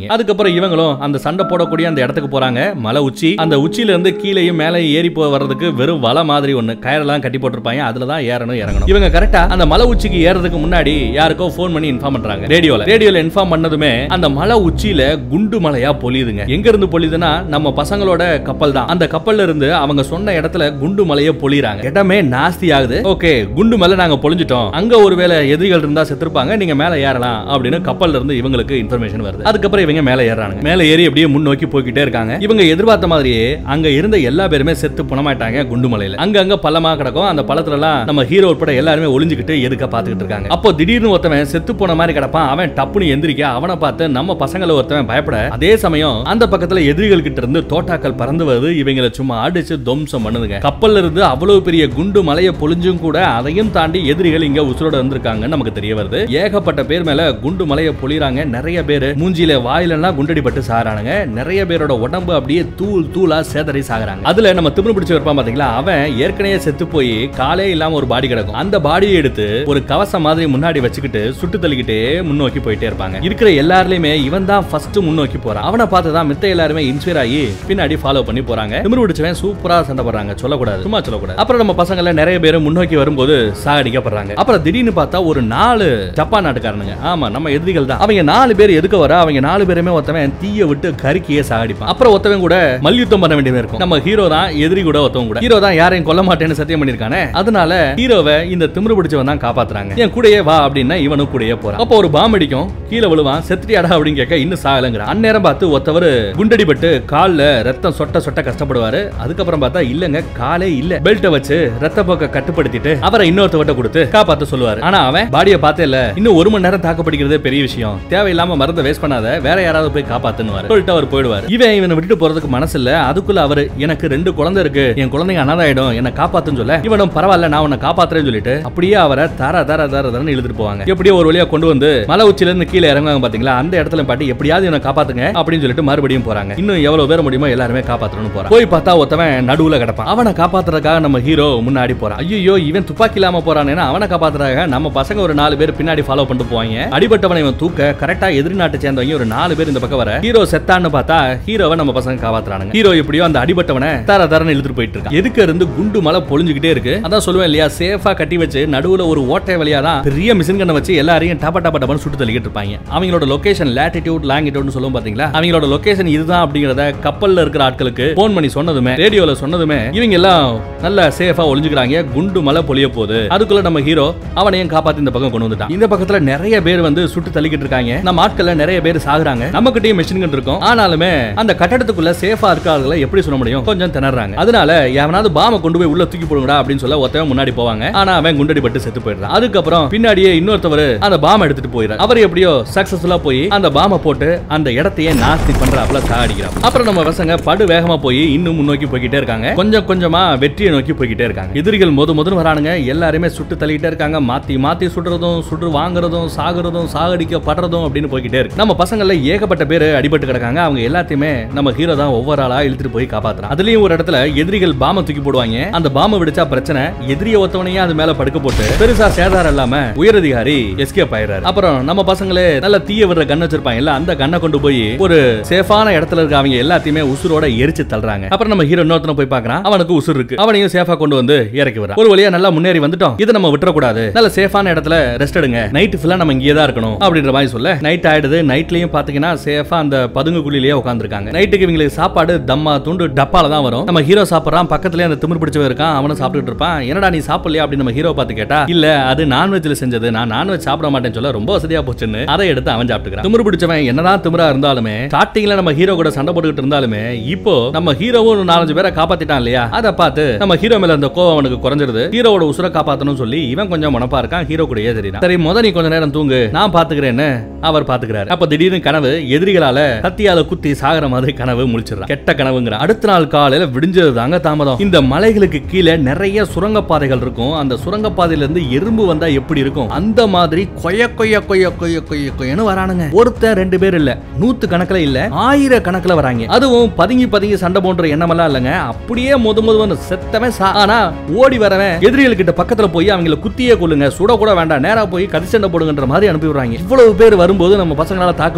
அதுக்கப்புறம் இவங்களும் அந்த சண்டை போடக்கூடிய அந்த இடத்துக்கு போறாங்க மலை உச்சி அந்த உச்சியில இருந்து கீழேயும் மேலே ஏறி போய் வர்றதுக்கு வெறும் வலை மாதிரி ஒண்ணு கயரெல்லாம் கட்டி போட்டிருப்பாங்க அதுல தான் ஏறணும் இறங்கணும் இவங்க கரெக்டா அந்த மலை உச்சிக்கு ஏறதுக்கு முன்னாடி யாருக்கோ ஃபோன் பண்ணி இன்ஃபார்ம் பண்றாங்க ரேடியோல ரேடியோல இன்ஃபார்ம் பண்ணதுமே அந்த மலை உச்சியில குண்டு மலையா பொழியுதுங்க எங்க இருந்து பொழியுதுன்னா நம்ம பசங்களோட கப்பல் தான் அந்த கப்பல்ல இருந்து அவங்க சொன்ன இடத்துல குண்டு மலையை பொழிறாங்க இடமே நாஸ்தி ஆகுது ஓகே குண்டு மலை நாங்க பொழிஞ்சிட்டோம் அங்க ஒருவேளை எதிரிகள் இருந்தா செத்துருப்பாங்க நீங்க மேல ஏறலாம் அப்படின்னு கப்பல்ல இருந்து இவங்களுக்கு இன்ஃபர்மேஷன் வருது அதுக்கப்புறம் இவங்க மேல ஏறாங்க மேல ஏறி அப்படியே முன்னோக்கி போய்கிட்டே இருக்காங்க இவங்க எதிர்பார்த்த மாதிரியே அங்க இருந்த எல்லா பேருமே செத்து புணமாயிட்டாங்க குண்டு மலையில அங்க அங்க பள்ளமா கிடக்கும் அந்த பள்ளத்துல எல்லாம் நம்ம ஹீரோ உட்பட எல்லாருமே ஒளிஞ்சுக்கிட்டு எதுக்க பாத்துக்கிட்டு இருக்காங்க அப்போ திடீர்னு ஒருத்தவன் செத்து போன மாதிரி கிடப்பான் அவன் டப்புன்னு எந்திரிக்க அவனை பார்த்து நம்ம பசங்களை ஒருத்தவன் பயப்பட அதே சமயம் அந்த பக்கத்துல எதிரிகள் கிட்ட இருந்து தோட்டாக்கள் பறந்து வருது இவங்களை சும்மா அடிச்சு துவம்சம் பண்ணுதுங்க கப்பல்ல இருந்து அவ்வளவு பெரிய குண்டு மலையை பொழிஞ்சும் கூட அதையும் தாண்டி எதிரிகள் இங்க உசுரோட இருந்திருக்காங்கன்னு நமக்கு தெரிய வருது ஏகப்பட்ட பேர் மேல குண்டு மலையை பொழிறாங்க நிறைய பேர் மூஞ்சில வாயிலெல்லாம் குண்டடிப்பட்டு சாகுறானுங்க நிறைய பேரோட உடம்பு அப்படியே தூள் தூளா சேதறி சாகுறாங்க அதுல நம்ம திமிரு பிடிச்சு இருப்பான் பாத்தீங்களா அவன் ஏற்கனவே செத்து போய் காலே இல்லாம ஒரு பாடி கிடக்கும் அந்த பாடியை எடுத்து ஒரு கவசம் மாதிரி முன்னாடி வச்சுக்கிட்டு சுட்டு தள்ளிக்கிட்டே முன்னோக்கி போயிட்டே இருப்பாங்க இருக்கிற எல்லாருலயுமே இவன் தான் ஃபர்ஸ்ட் முன்னோக்கி போறான் அவனை பார்த்து தான் மித்த எல்லாருமே இன்ஸ்பயர் ஆகி பின்னாடி ஃபாலோ பண்ணி போறாங்க திமிரு பிடிச்சவன் சூப்பரா சண்டை போடுறாங்க சொல்லக்கூடாது சும்மா சொல்லக்கூடாது அப்புறம் நம்ம பசங்கள நிறைய பேர் முன்னோக்கி வரும்போது சாகடிக்கப்படுறாங்க அப்புறம் திடீர்னு பார்த்தா ஒரு நாலு ஜப்பான் நாட்டுக்காரனுங்க ஆமா நம்ம எதிரிகள் தான் அவங்க நாலு பேர் எதுக்க வர அவங்க நாலு பேருமே ஒருத்தவன் தீய விட்டு கருக்கியே சாகடிப்பான் அப்புறம் ஒருத்தவன் கூட மல்யுத்தம் பண்ண வேண்டியது இருக்கும் நம்ம ஹீரோ தான் எதிரி கூட ஒருத்தவங்க கூட ஹீரோ தான் யாரையும் கொல்ல மாட்டேன்னு சத்தியம் பண்ணிருக்கானே அதனால ஹீரோவை இந்த திமிரு பிடிச்சவன் தான் காப்பாத்துறாங்க என் கூடயே வா அப்படின்னா இவனும் கூடயே போறான் அப்போ ஒரு பாம் அடிக்கும் கீழே விழுவான் செத்துட்டியாடா அப்படின்னு கேட்க இன்னும் சாகலங்கிறான் அந்நேரம் பார்த்து ஒருத்தவர் குண்டடிபட்டு கால்ல ரத்தம் சொட்ட சொட்ட கஷ்டப்படுவாரு அதுக்கப்புறம் பார்த்தா இல்லங்க காலே இல்ல பெல்ட்டை வச்சு ரத்த போக்க கட்டுப்படுத்திட்டு அவரை இன்னொருத்தவட்ட கொடுத்து காப்பாத்த சொல்லுவாரு ஆனா அவன் பாடியை பார்த்தே இல்ல இன்னும் ஒரு மணி நேரம் தாக்கப்படுகிறதே பெரிய விஷயம் தேவையில்லாம மருந்தை வேஸ்ட் பண்ணாத வேற யாராவது போய் காப்பாத்துன்னு சொல்லிட்டு அவர் போயிடுவார் இவன் இவனை விட்டுட்டு போறதுக்கு மனசு இல்ல அதுக்குள்ள அவரு எனக்கு ரெண்டு குழந்தை இருக்கு என் குழந்தைங்க அனாதாயிடும் என்ன காப்பாத்துன்னு சொல்ல இவனும் பரவாயில்ல நான் உன்னை காப்பாத்துறேன்னு சொல்லிட்டு அப்படியே அவரை தர தர தர தரன்னு இழுத்துட்டு போவாங்க எப்படியோ ஒரு வழியா கொண்டு வந்து மலை உச்சில இருந்து கீழே இறங்குவாங்க பாத்தீங்களா அந்த இடத்துல பாட்டி எப்படியாவது இவனை காப்பாத்துங்க அப்படின்னு சொல்லிட்டு மறுபடியும் போறாங்க இன்னும் எவ்வளவு பேர் முடியுமோ எல்லாருமே காப்பாத்தணும்னு போறான் போய் பார்த்தா ஒருத்தவன் நடுவுல கிடப்பான் அவனை காப்பாத்துறதுக்காக நம்ம ஹீரோ முன்னாடி போறான் ஐயோ இவன் துப்பாக்கி இல்லாம போறானேன்னா அவனை காப்பாத்துறாங்க நம்ம பசங்க ஒரு நாலு பேர் பின்னாடி ஃபாலோ பண்ணிட்டு போவாங்க அடிபட்டவனை இவன் தூக்க கரெக்டா எதிரி நாட்டை சேர்ந்தவங்க ஒரு நாலு பேர் இந்த பக்கம் வர ஹீரோ செத்தான்னு பார்த்தா ஹீரோவை நம்ம பசங்க காப்பாத்துறானுங்க ஹீரோ எப்படியோ அந்த அடிபட்டவனை தர தரன்னு இழுத்துட்டு போயிட்டு இருக்கான் எதுக்கு இருந்து குண்டு மலை பொழிஞ்சுக்கிட்டே இருக்கு அதான் சொல்லுவேன் இல்லையா சேஃபா கட்டி வச்சு நடுவுல ஒரு ஓட்டை வழியா தான் பெரிய மிஷின் கண்ணை வச்சு எல்லாரையும் டப்பா டப்பா டப்பான்னு சுட்டு தள்ளிக்கிட்டு இருப்பாங்க அவங்களோட லொகேஷன் லேட்டிடியூட் லாங்கிடியூட்னு சொல்லுவோம் பாத்தீங்களா அவங்களோட லொகேஷன் இதுதான் அப்படிங்கறத கப்பல்ல இருக்கிற ஆட்களுக்கு போன் பண்ணி சொன்னதுமே ரேடியோல சொன்னதுமே இவங்க எல்லாம் நல்ல சேஃபா ஒளிஞ்சுக்கிறாங்க குண்டு மலை பொழிய போகுது அதுக்குள்ள நம்ம ஹீரோ அவனையும் காப்பாத்தி இந்த பக்கம் கொண்டு வந்துட்டான் இந்த பக்கத்துல நிறைய பேர் வந்து சுட்டு தள்ளிக்கிட்டு இருக்காங்க நம்ம ஆட்கள்ல நிறைய பேர் சாகுறாங்க நம்ம கிட்டயும் மிஷின் கன் இருக்கும் ஆனாலுமே அந்த கட்டடத்துக்குள்ள சேஃபா இருக்காங்கள எப்படி சொல்ல முடியும் கொஞ்சம் திணறாங்க அதனால எவனாவது பாம கொண்டு போய் உள்ள தூக்கி போடுங்கடா அப்படின்னு சொல்ல ஒருத்தவன் முன்னாடி போவாங்க ஆனா அவன் குண்டடி பட்டு செத்து போயிடுறான் அதுக்கப்புறம் பின்னாடியே இன்னொருத்தவர் அந்த பாம் எடுத்துட்டு போயிடுறாரு அவர் எப்படியோ சக்சஸ்ஃபுல்லா போய் அந்த பாம போட்டு அந்த இடத்தையே நாஸ்தி பண்றாப்புல சாடிக்கிறான் அப்புறம் நம்ம பசங்க படு வேகமா போய் இன்னும் முன்னோக்கி போய்கிட்டே இருக்காங்க கொஞ்சம் கொஞ்சமா வெற்றியை நோக்கி போய்கிட்டே இருக்காங்க எதிரிகள் மொத முதல்ல வரானுங்க எல்லாருமே சுட்டு தள்ளிக்கிட்டே இருக்காங்க மாத்தி மாத்தி சுடுறதும் சுடு வாங்குறதும் சாகுறதும் சாகடிக்கப்படுறதும் அப்படின்னு போய்கிட்டே இருக்கு நம்ம பசங்கள்ல ஏகப்பட்ட பேர் அடிபட்டு கிடக்காங்க அவங்க எல்லாத்தையுமே நம்ம ஹீரோ தான் ஒவ்வொரு ஆளா இழுத்துட்டு போய் காப்பாத்துறான் அதுலயும் ஒரு இடத்துல எதிரிகள் பாம தூக்கி போடுவாங்க அந்த பாம விடுச்சா பிரச்சனை எதிரிய ஒத்தவனையே அது மேல படுக்க போட்டு பெருசா சேதாரம் இல்லாம உயரதிகாரி எஸ்கேப் ஆயிடுறாரு அப்புறம் நம்ம பசங்களே நல்ல தீய விடுற கன் வச்சிருப்பாங்க இல்ல அந்த கண்ணை கொண்டு போய் ஒரு சேஃபான இடத்துல இருக்க அவங்க எல்லாத்தையுமே உசுரோட எரிச்சு தள்ளுறாங்க அப்புறம் நம்ம ஹீரோ இன்னொருத்தன போய் பார்க்கறான் அவனுக்கு உசுர் இருக்கு அவனையும் சேஃபா கொண்டு வந்து இறக்கி வரான் ஒரு வழியா நல்லா முன்னேறி வந்துட்டோம் இதை நம்ம விட்டுறக்கூடாது நல்ல சேஃபான இடத்துல ரெஸ்ட் எடுங்க நைட் ஃபுல்லா நம்ம இங்கே தான் இருக்கணும் அப்படின்ற மாதிரி சொல்ல நைட் ஆயிடுது நைட்லயும் பாத்தீங்கன்னா சேஃபா அந்த பதுங்கு குழியிலேயே உட்காந்துருக்காங்க நைட்டுக்கு இவங்களுக்கு சாப்பாடு தம்மா துண்டு டப்பால தான் வரும் நம்ம ஹீரோ சாப்பிடுறான் பக்கத்துலயே அந்த திமிர் பிடிச்சவன் இருக்கான் அவனும் சாப்பிட்டுட்டு இருப்பான் என்னடா நீ சாப்பிடலையா அப்படின்னு நம்ம ஹீரோ பார்த்து கேட்டா இல்ல அது நான்வெஜ்ல செஞ்சது நான் நான்வெஜ் சாப்பிட மாட்டேன்னு சொல்ல ரொம்ப வசதியா போச்சுன்னு அதை எடுத்து அவன் சாப்பிட்டுக்கிறான் திமிர் பிடிச்சவன் என்னதான் திமிரா இருந்தாலுமே ஸ்டார்டிங்ல நம்ம ஹீரோ கூட சண்டை போட்டுக்கிட்டு இருந்தாலுமே இப்போ நம்ம ஹீரோவும் ஒரு நாலஞ்சு பேரை காப்பாத்திட்டான் இல்லையா அதை பார்த்து நம்ம ஹீரோ மேல அந்த கோவம் அவனுக்கு குறைஞ்சிருது ஹீரோவோட உசுரை காப்பாத்தணும்னு சொல்லி இவன் கொஞ்சம் மனப்பா இருக்கான் ஹீரோ கூடயே தெரியும் சரி முத நீ கொஞ்ச நேரம் தூங்கு நான் பாத்துக்கிறேன்னு அவர் பாத்துக்கிறாரு அப்ப திடீர்னு கனவு எதிரிகளால கத்தியால குத்தி சாகுற மாதிரி கனவு முழிச்சிடறான் கெட்ட கனவுங்கிற அடுத்த நாள் காலையில விடிஞ்சது தாங்க தாமதம் இந்த மலைகளுக்கு கீழே நிறைய சுரங்க பாதைகள் இருக்கும் அந்த சுரங்க பாதையில இருந்து எறும்பு வந்தா எப்படி இருக்கும் அந்த மாதிரி கொய கொய கொய கொய கொய கொயன்னு வரானுங்க ஒருத்தன் ரெண்டு பேர் இல்ல நூத்து கணக்குல இல்ல ஆயிர கணக்குல வராங்க அதுவும் பதுங்கி பதுங்கி சண்டை போன்ற எண்ணமெல்லாம் இல்லைங்க அப்படியே முத முத செத்தவன் சா- ஆனா ஓடி வரவன் எதிரிகள் கிட்ட பக்கத்துல போய் அவங்கள குத்தியே கொள்ளுங்க சுட கூட வேண்டாம் நேரா போய் கதி சண்டை போடுங்கன்ற மாதிரி அனுப்பி விடுறாங்க இவ்வளவு பேர் வரும்போது நம்ம பசங்களால தாக்கு பிடிக்க முடியல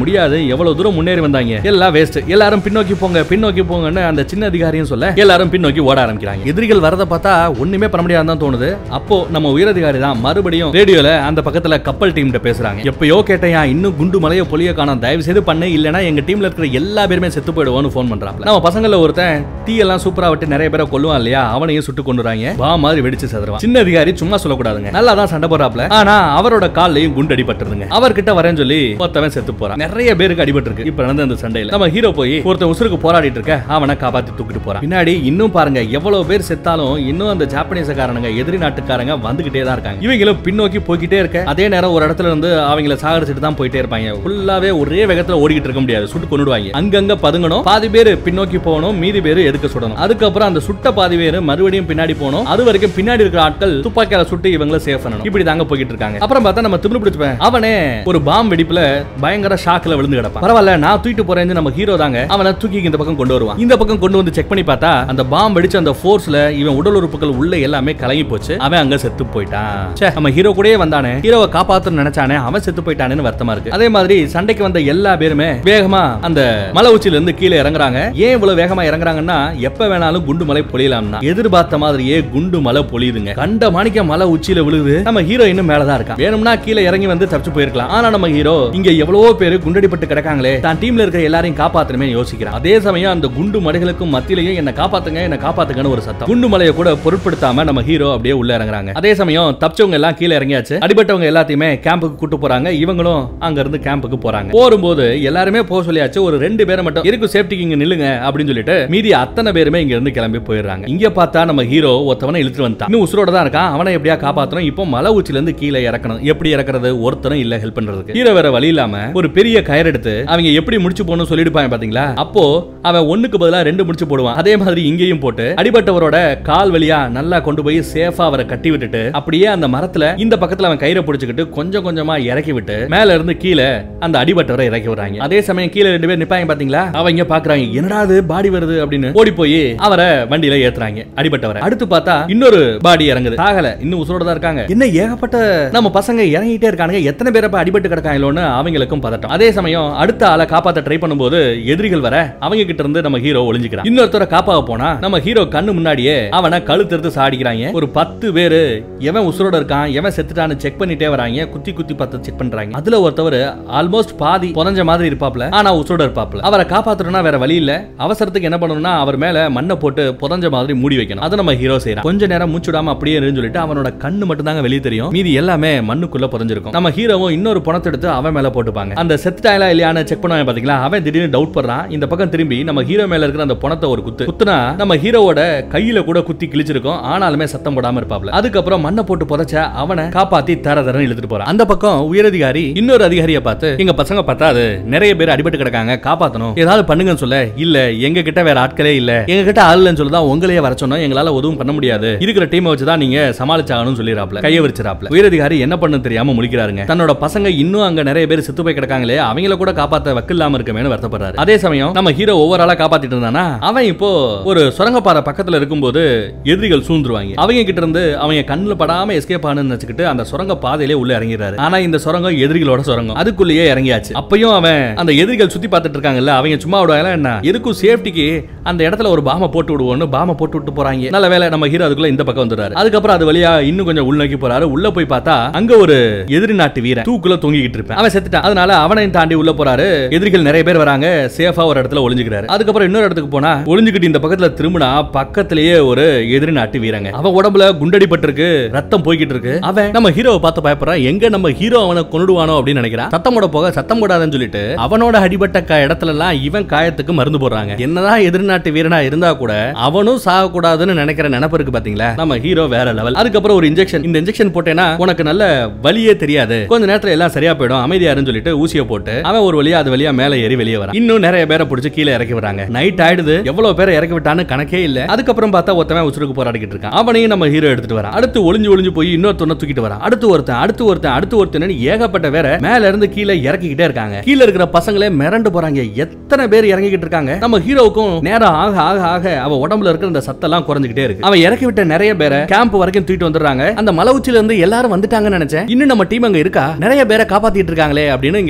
முடியாது எவ்வளவு தூரம் முன்னேறி வந்தாங்க எல்லாம் வேஸ்ட் எல்லாரும் பின்னோக்கி போங்க பின்னோக்கி போங்கன்னு அந்த சின்ன அதிகாரியும் சொல்ல எல்லாரும் பின்னோக்கி ஓட ஆரம்பிக்கிறாங்க எதிரிகள் வரத பார்த்தா ஒண்ணுமே பண்ண முடியாதுன்னு தான் தோணுது அப்போ நம்ம உயரதிகாரி தான் மறுபடியும் ரேடியோல அந்த பக்கத்துல கப்பல் டீம் பேசுறாங்க எப்பயோ கேட்டையா இன்னும் குண்டு மலைய பொலிய காணோம் தயவு செய்து பண்ணு இல்லனா எங்க டீம்ல இருக்கிற எல்லா பேருமே செத்து போயிடுவோம்னு ஃபோன் பண்றாங்க நம்ம பசங்கள்ல ஒருத்தன் தீ எல்லாம் சூப்பரா விட்டு நிறைய பேரை கொல்லுவான் இல்லையா அவனையும் சுட்டு கொண்டுறாங்க வா மாதிரி வெடிச்சு சதுருவான் சின்ன அதிகாரி சும்மா சொல்லக்கூடாதுங்க நல்லா தான் சண்டை போறாப்ல ஆனா அவரோட கால்லையும் குண்டு அடிபட்டுருதுங்க அவர்கிட்ட வரேன்னு சொல்லி ஒருத்தவன் செத்து போறான் நிறைய பேருக்கு அடிபட்டு இருக்கு இப்ப நடந்த அந்த சண்டையில நம்ம ஹீரோ போய் ஒருத்தன் உசுருக்கு போராடிட்டு இருக்க அவனை காப்பாத்தி தூக்கிட்டு போறான் பின்னாடி இன்னும் பாருங்க எவ்வளவு பேர் செத்தாலும் இன்னும் அந்த ஜாப்பனீஸ்காரனுங்க எதிரி நாட்டுக்காரங்க வந்துகிட்டே தான் இருக்காங்க இவங்களும் பின்னோக்கி போய்கிட்டே இருக்க அதே நேரம் ஒரு இடத்துல இருந்து அவங்கள சாகடிச்சிட்டு தான் போயிட்டே இருப்பாங்க ஃபுல்லாவே ஒரே வேகத்துல ஓடிக்கிட்டு இருக்க முடியாது சுட்டு கொண்டுடுவாங்க அங்கங்க பதுங்கணும் பாதி பேர் பின்னோக்கி போகணும் மீதி பேர் எதுக்க சுடணும் அதுக்கப்புறம் அந்த சுட்ட பாதி பேர் மறுபடியும் பின்னாடி போகணும் அது வரைக்கும் பின்னாடி இருக்கிற ஆட்கள் துப்பாக்கியால சுட்டு இவங்கள சேஃப் பண்ணணும் இப்படி தாங்க போய்கிட்டு இருக்காங்க அப்புறம் பார்த்தா நம்ம திமிரு பிடிச்சுப்பேன் அவனே ஒரு பாம் வெடிப்புல பயங்கர ஷாக்ல விழுந்து கிடப்பான் பரவாயில்ல நான் தூக்கிட்டு போறேன்னு நம்ம ஹீரோ தாங்க அவனை தூக்கி இந்த பக்கம் கொண்டு வருவான் இந்த பக்கம் கொண்டு வந்து செக் பண்ணி பார்த்தா அந்த பாம் வெடிச்ச அந்த ஃபோர்ஸ்ல இவன் உடல் உறுப்புகள் உள்ள எல்லாமே கலங்கி போச்சு அவன் அங்க செத்து போயிட்டான் ச்சே, நம்ம ஹீரோ கூடயே வந்தானே ஹீரோவை காப்பாத்தணும்னு நினைச்சானே அவன் செத்து போயிட்டானேன்னு வருத்தமா இருக்கு அதே மாதிரி சண்டைக்கு வந்த எல்லா பேருமே வேகமா அந்த மலை உச்சில இருந்து கீழே இறங்குறாங்க ஏன் இவ்வளவு வேகமா இறங்குறாங்கன்னா எப்ப வேணாலும் குண்டு மலை பொழியலாம்னா எதிர்பார்த்த மாதிரியே குண்டு மலை பொழியுதுங்க கண்ட மாணிக்க மலை உச்சியில விழுது நம்ம ஹீரோ இன்னும் மேலதான் இருக்கான் வேணும்னா கீழே இறங்கி வந்து தப்பிச்சு போயிருக்கலாம் ஆனா நம்ம ஹீரோ இங்க எவ்வளவோ பேரு குண்டடிப்பட்டு கிடக்காங்களே தான் டீம்ல இருக்கிற எல்லாரையும் காப்பாத்தணுமே யோசிக்கிறான் அதே சமயம் அந்த குண்டு மலைகளுக்கும் மத்தியிலையும் என்ன காப்பாத்துங்க என்ன காப்பாத்துங்கன்னு ஒரு சத்தம் குண்டு மலையை கூட பொருட்படுத்தாம நம்ம ஹீரோ அப்படியே உள்ள இறங்குறாங்க அதே சமயம் தப்பிச்சவங்க எல்லாம் கீழே இறங்கியாச்சு அடிபட்டவங்க எல்லாத்தையுமே கேம்புக்கு கூட்டு போறாங்க இவங்களும் அங்க இருந்து கேம்புக்கு போறாங்க போகும்போது எல்லாருமே போக சொல்லியாச்சு ஒரு ரெண்டு பேரை மட்டும் இருக்கு சேஃப்டிக்கு இங்க நில்லுங்க அப்படின்னு சொல்லிட்டு மீதி அத்தனை பேருமே இங்க இருந்து கிளம்பி போயிடுறாங்க இங்க பார்த்தா நம்ம ஹீரோ ஒருத்தவனை இழுத்துட்டு வந்துட்டான் இன்னும் உசுரோட தான் இருக்கான் அவனை எப்படியா காப்பாத்தணும் இப்போ மலை உச்சில இருந்து கீழே இறக்கணும் எப்படி இறக்குறது ஒருத்தரும் இல்ல ஹெல்ப் பண்றதுக்கு ஹீரோ வேற வழி இல்லாம ஒரு பெரிய கயிறு எடுத்து அவங்க எப்படி முடிச்சு போகணும் சொல்லிடுப்பாங்க பாத்தீங்களா அப்போ அவன் ஒண்ணுக்கு பதிலா ரெண்டு முடிச்சு போடுவான் அதே மாதிரி இங்கேயும் போட்டு அடிபட்டவரோட கால் வழியா நல்லா கொண்டு போய் சேஃபா அவரை கட்டி விட்டுட்டு அப்படியே அந்த மரத்துல இந்த பக்கத்துல அவன் கயிறை பிடிச்சுக்கிட்டு கொஞ்சம் கொஞ்சமா இறக்கி விட்டு மேல இருந்து கீழே அந்த அடிபட்டவரை இறக்கி விடுறாங்க அதே சமயம் கீழே ரெண்டு பேர் நிப்பாங்க பாத்தீங்களா அவங்க பாக்குறாங்க என்னடா அது பாடி வருது அப்படின்னு ஓடி போய் அவரை வண்டியில ஏத்துறாங்க அடிபட்டவரை அடுத்து பார்த்தா இன்னொரு பாடி இறங்குது சாகல இன்னும் உசுரோட தான் இருக்காங்க என்ன ஏகப்பட்ட நம்ம பசங்க இறங்கிட்டே இருக்கானுங்க எத்தனை பேர் அப்ப அடிபட்டு கிடக்காங்களோன்னு அவங்களுக்கும் பதட்டம் அதே சமயம் அடுத்த ஆளை காப்பாத்த ட்ரை பண்ணும்போது எதிரிகள் வர அவங்க கிட்ட இருந்து நம்ம ஹீரோ ஒளிஞ்சுக்கிறான் இன்னொருத்தரை காப்பாக போனா நம்ம ஹீரோ கண்ணு முன்னாடியே அவனை கழுத்தெடுத்து சாடிக்கிறாங்க ஒரு பத்து பேரு எவன் உசுரோட இருக்கான் எவன் செத்துட்டான்னு செக் பண்ணிட்டே வராங்க குத்தி குத்தி பார்த்து செக் பண்றாங்க அதுல ஒருத்தவர் ஆல்மோஸ்ட் பாதி புதஞ்ச மாதிரி இருப்பாப்ல ஆனா உசுரோட இருப்பாப்ல அவரை காப்பாத்தணும்னா வேற வழி இல்ல அவசரத்துக்கு என்ன பண்ணணும்னா அவர் மேல மண்ணை போட்டு புதஞ்ச மாதிரி மூடி வைக்கணும் அதை நம்ம ஹீரோ செய்யறான் கொஞ்ச நேரம் மூச்சுடாம அப்படியே இருன்னு சொல்லிட்டு அவனோட கண்ணு மட்டும் தாங்க வெளியே தெரியும் மீதி எல்லாமே மண்ணுக்குள்ள புதஞ்சிருக்கும் நம்ம ஹீரோவும் இன்னொரு பணத்தை எடுத்து அவன் மேல போட்டுப்பாங்க அந்த செத்துட்டாயிலா இல்லையான்னு செக் பண்ணுவாங்க பாத்தீங்களா அவன் திடீர்னு டவுட் பண்றான் இந்த பக்கம் திரும்பி நம்ம ஹீரோ மேல இருக்கிற அந்த பணத்தை ஒரு குத்து குத்துனா நம்ம ஹீரோவோட கையில கூட குத்தி கிழிச்சிருக்கும் ஆனாலுமே சத்தம் போடாம இருப்பாப்ல அதுக்கப்புறம் மண்ணை போட்டு புதைச்ச அவனை காப்பாத்தி தர தரன்னு இழுத்துட்டு போறான் அந்த பக்கம் உயரதிகாரி இன்னொரு அதிகாரியை பார்த்து எங்க பசங்க பத்தாது நிறைய பேர் அடிபட்டு கிடக்காங்க காப்பாத்தணும் ஏதாவது பண்ணுங்கன்னு சொல்ல இல்ல எங்க கிட்ட வேற ஆட்களே இல்ல எங்க கிட்ட ஆள் இல்லைன்னு சொல்லி தான் உங்களையே வர சொன்னோம் எங்களால உதவும் பண்ண முடியாது இருக்கிற டீமை வச்சு தான் நீங்க சமாளிச்சாகணும்னு சொல்லிடுறாப்ல கையை விரிச்சிடாப்ல உயரதிகாரி என்ன பண்ணு தெரியாம முழிக்கிறாருங்க தன்னோட பசங்க இன்னும் அங்க நிறைய பேர் செத்து போய் கிடக்காங்களே அவங்கள கூட காப்பாத்த வக்கு இல்லாம இருக்கமேனு வருத்தப்படுறாரு அதே சமயம் நம்ம ஹீரோ ஒவ்வொரு ஆளா காப்பாத்திட்டு இருந்தானா அவன் இப்போ ஒரு சுரங்கப்பாறை பக்கத்துல இருக்கும்போது எதிரிகள் சூழ்ந்துருவாங்க அவங்க கிட்ட இருந்து அவங்க கண்ணுல படாம எஸ்கேப் ஆனு நினைச்சுக்கிட்டு அந்த சுரங்க பாதையிலே உள்ள இறங்கிறாரு ஆனா இந்த சுரங்கம் எதிரிகளோட சுரங்கம் அதுக்குள்ளேயே இறங்கியாச்சு அப்பயும் அவன் அந்த எதிரிகள் சுத்தி பார்த்துட்டு இருக்காங்கல்ல அவங்க சும்மா விடுவாங்க என்ன இருக்கும் சேஃப்டிக்கு அந்த இடத்துல ஒரு பாம போட்டு விடுவோம்னு பாம போட்டு விட்டு போறாங்க நல்ல வேலை நம்ம ஹீரோ அதுக்குள்ள இந்த பக்கம் வந்துறாரு அதுக்கப்புறம் அது வழியா இன்னும் கொஞ்சம் உள்நோக்கி போறாரு உள்ள போய் பார்த்தா அங்க ஒரு எதிரி நாட்டு வீரன் தூக்குல தொங்கிக்கிட்டு இருப்பேன் அவன் செத்துட்டான் அதனால அவனையும் தாண்டி உள்ள போறாரு எதிரிகள் நிறைய பேர் வராங்க சேஃபா ஒரு இடத்துல ஒளிஞ்சுக்கிறாரு அதுக்கப்புறம் இன்னொரு இடத்துக்கு போனா ஒளிஞ்சுக்கிட்டு இந்த பக்கத்துல திரும்பினா பக்கத்திலேயே ஒரு எதிரி நாட்டு வீரங்க அவன் உடம்புல குண்டடிப்பட்டிருக்கு ரத்தம் போய்கிட்டு இருக்கு அவன் நம்ம ஹீரோவை பார்த்து பயப்படுறான் எங்க நம்ம ஹீரோ அவனை கொண்டுடுவானோ அப்படின்னு நினைக்கிறான் சத்தம் போட போக சத்தம் போடாதுன்னு சொல்லிட்டு அவனோட அடிபட்ட க- இடத்துல எல்லாம் இவன் காயத்துக்கு மருந்து போடுறாங்க என்னதான் எதிர்நாட்டு வீரனா இருந்தா கூட அவனும் சாகக்கூடாதுன்னு நினைக்கிற நினைப்பு இருக்கு பாத்தீங்களா நம்ம ஹீரோ வேற லெவல் அதுக்கப்புறம் ஒரு இன்ஜெக்ஷன் இந்த இன்ஜெக்ஷன் போட்டேன்னா உனக்கு நல்ல வலியே தெரியாது கொஞ்ச நேரத்துல எல்லாம் சரியா போயிடும் அமைதியாருன்னு சொல்லிட்டு ஊசியை போட்டு அவன் ஒரு வழியா அது வழியா மேல ஏறி வெளியே வரான் இன்னும் நிறைய பேரை பிடிச்சி கீழே இறக்கி விடுறாங்க நைட் ஆயிடுது எவ்வளவு பேரை இறக்கி விட்டான்னு கணக்கே இல்ல அதுக்கப்புறம் பார்த்தா ஒருத்தவன் உசுருக்கு போராடிக்கிட்டு இருக்கான் அவனையும் நம்ம ஹீரோ எடுத்துட்டு வரான் அடுத்து ஒளிஞ்சு ஒளிஞ்சு போய் இன்னொருத்தனை தூக்கிட்டு வரான் அடுத்து ஒருத்தன் அடுத்து ஒருத்தன் அடுத்து ஒருத்தன் ஏகப்பட்ட வேற மேல இருந்து கீழே இறக்கிக்கிட்டே இருக்காங்க கீழே இருக்கிற பசங்களே மிரண்டு போறாங்க எத்தனை பேர் இறங்கிக்கிட்டு இருக்காங்க நம்ம ஹீரோவுக்கும் நேரம் ஆக ஆக ஆக அவ உடம்புல இருக்கிற அந்த சத்தெல்லாம் குறைஞ்சிக்கிட்டே இருக்கு அவன் இறக்கி விட்ட நிறைய பேரை கேம்ப் வரைக்கும் தூக்கிட்டு வந்துடுறாங்க அந்த மலை உச்சில இருந்து எல்லாரும் வந்துட்டாங்கன்னு நினைச்சேன் இன்னும் நம்ம டீம் அங்க இருக்கா நிறைய பேரை காப்பாத்திட்டு இருக்காங்களே அப்படின்னு இங்க